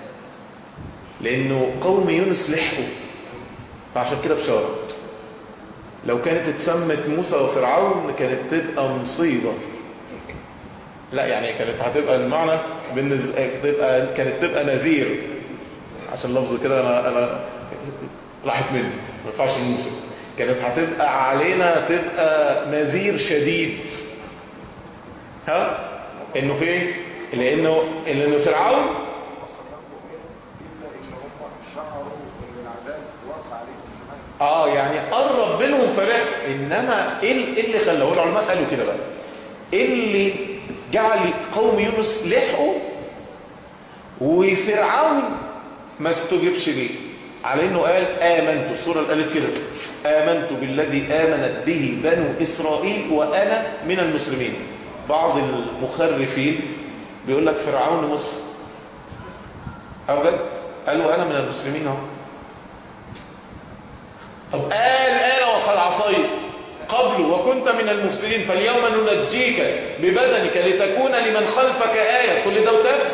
لأنه قوم يونس لحقوا فعشان كده بشارة لو كانت اتسمت موسى وفرعون كانت تبقى مصيبة لا يعني كانت هتبقى المعنى بالنسبة تبقى كانت تبقى نذير عشان لفظ كده انا انا راحت مني ما ينفعش موسى كانت هتبقى علينا تبقى نذير شديد ها انه فين لانه لانه فرعون اه يعني قرب منهم فرح انما ايه اللي خلاه العلماء قالوا كده بقى ايه اللي جعل قوم يونس لحقوا وفرعون ما استجبش ليه على انه قال امنت السوره اللي قالت كده امنت بالذي امنت به بنو اسرائيل وانا من المسلمين بعض المخرفين بيقول لك فرعون مسلم أبد قالوا انا من المسلمين اهو طب قال انا وقد عصيت قبل وكنت من المفسدين فاليوم ننجيك ببدنك لتكون لمن خلفك آية كل ده وتاب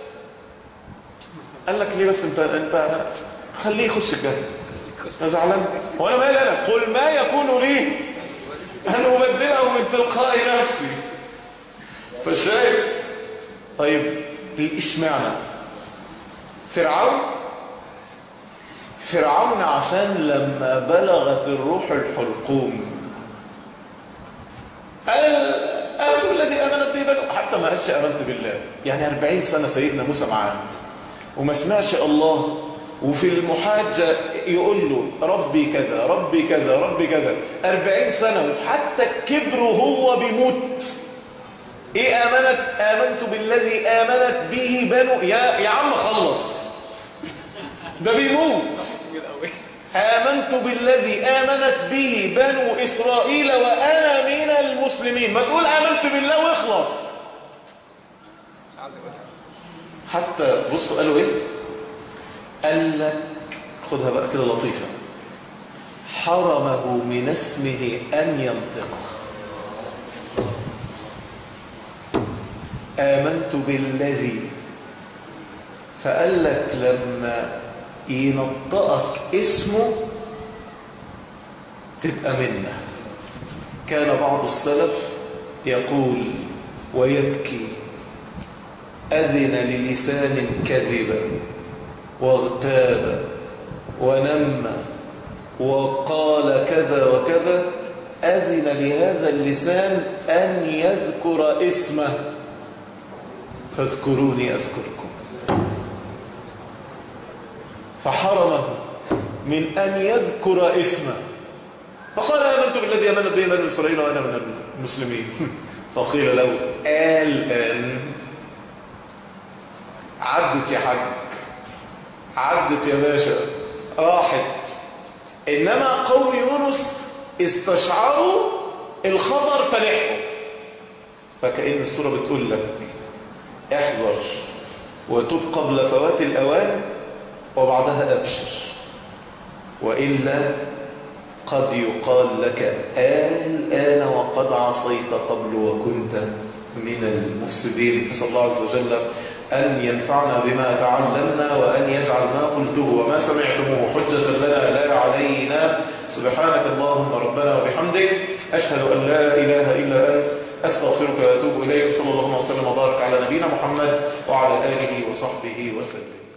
قال لك ليه بس انت انت خليه يخش الجنة انا زعلان هو انا مالي انا قل ما يكون لي ان ابدله من تلقاء نفسي فالشايف طيب اشمعنى فرعون فرعون عشان لما بلغت الروح الحلقوم قال آمنت بالذي آمنت به بنو حتى ما قالش آمنت بالله يعني 40 سنة سيدنا موسى معاه وما سمعش الله وفي المحاجة يقول له ربي كذا ربي كذا ربي كذا 40 سنة وحتى الكبر هو بيموت ايه آمنت آمنت بالذي آمنت به بنو يا, يا عم خلص ده بيموت آمنت بالذي آمنت به بنو إسرائيل وأنا من المسلمين ما تقول آمنت بالله واخلص حتى بصوا قالوا إيه قال لك خدها بقى كده لطيفة حرمه من اسمه أن ينطقه آمنت بالذي فقال لك لما ينطقك اسمه تبقى منه كان بعض السلف يقول ويبكي أذن للسان كذبا واغتاب ونم وقال كذا وكذا أذن لهذا اللسان أن يذكر اسمه فاذكروني أذكركم فحرمه من أن يذكر اسمه فقال آمنت بالذي آمنت به بنو إسرائيل وأنا من المسلمين فقيل له الآن عدت يا حاج عدت يا باشا راحت إنما قوم يونس استشعروا الخبر فلحقوا فكأن السورة بتقول لك احذر وتب قبل فوات الأوان وبعدها أبشر وإلا قد يقال لك الآن وقد عصيت قبل وكنت من المفسدين نسأل الله عز وجل أن ينفعنا بما تعلمنا وأن يجعل ما قلته وما سمعتموه حجة لنا لا علينا سبحانك اللهم ربنا وبحمدك أشهد أن لا إله إلا أنت أستغفرك وأتوب إليك صلى الله وسلم وبارك على نبينا محمد وعلى آله وصحبه وسلم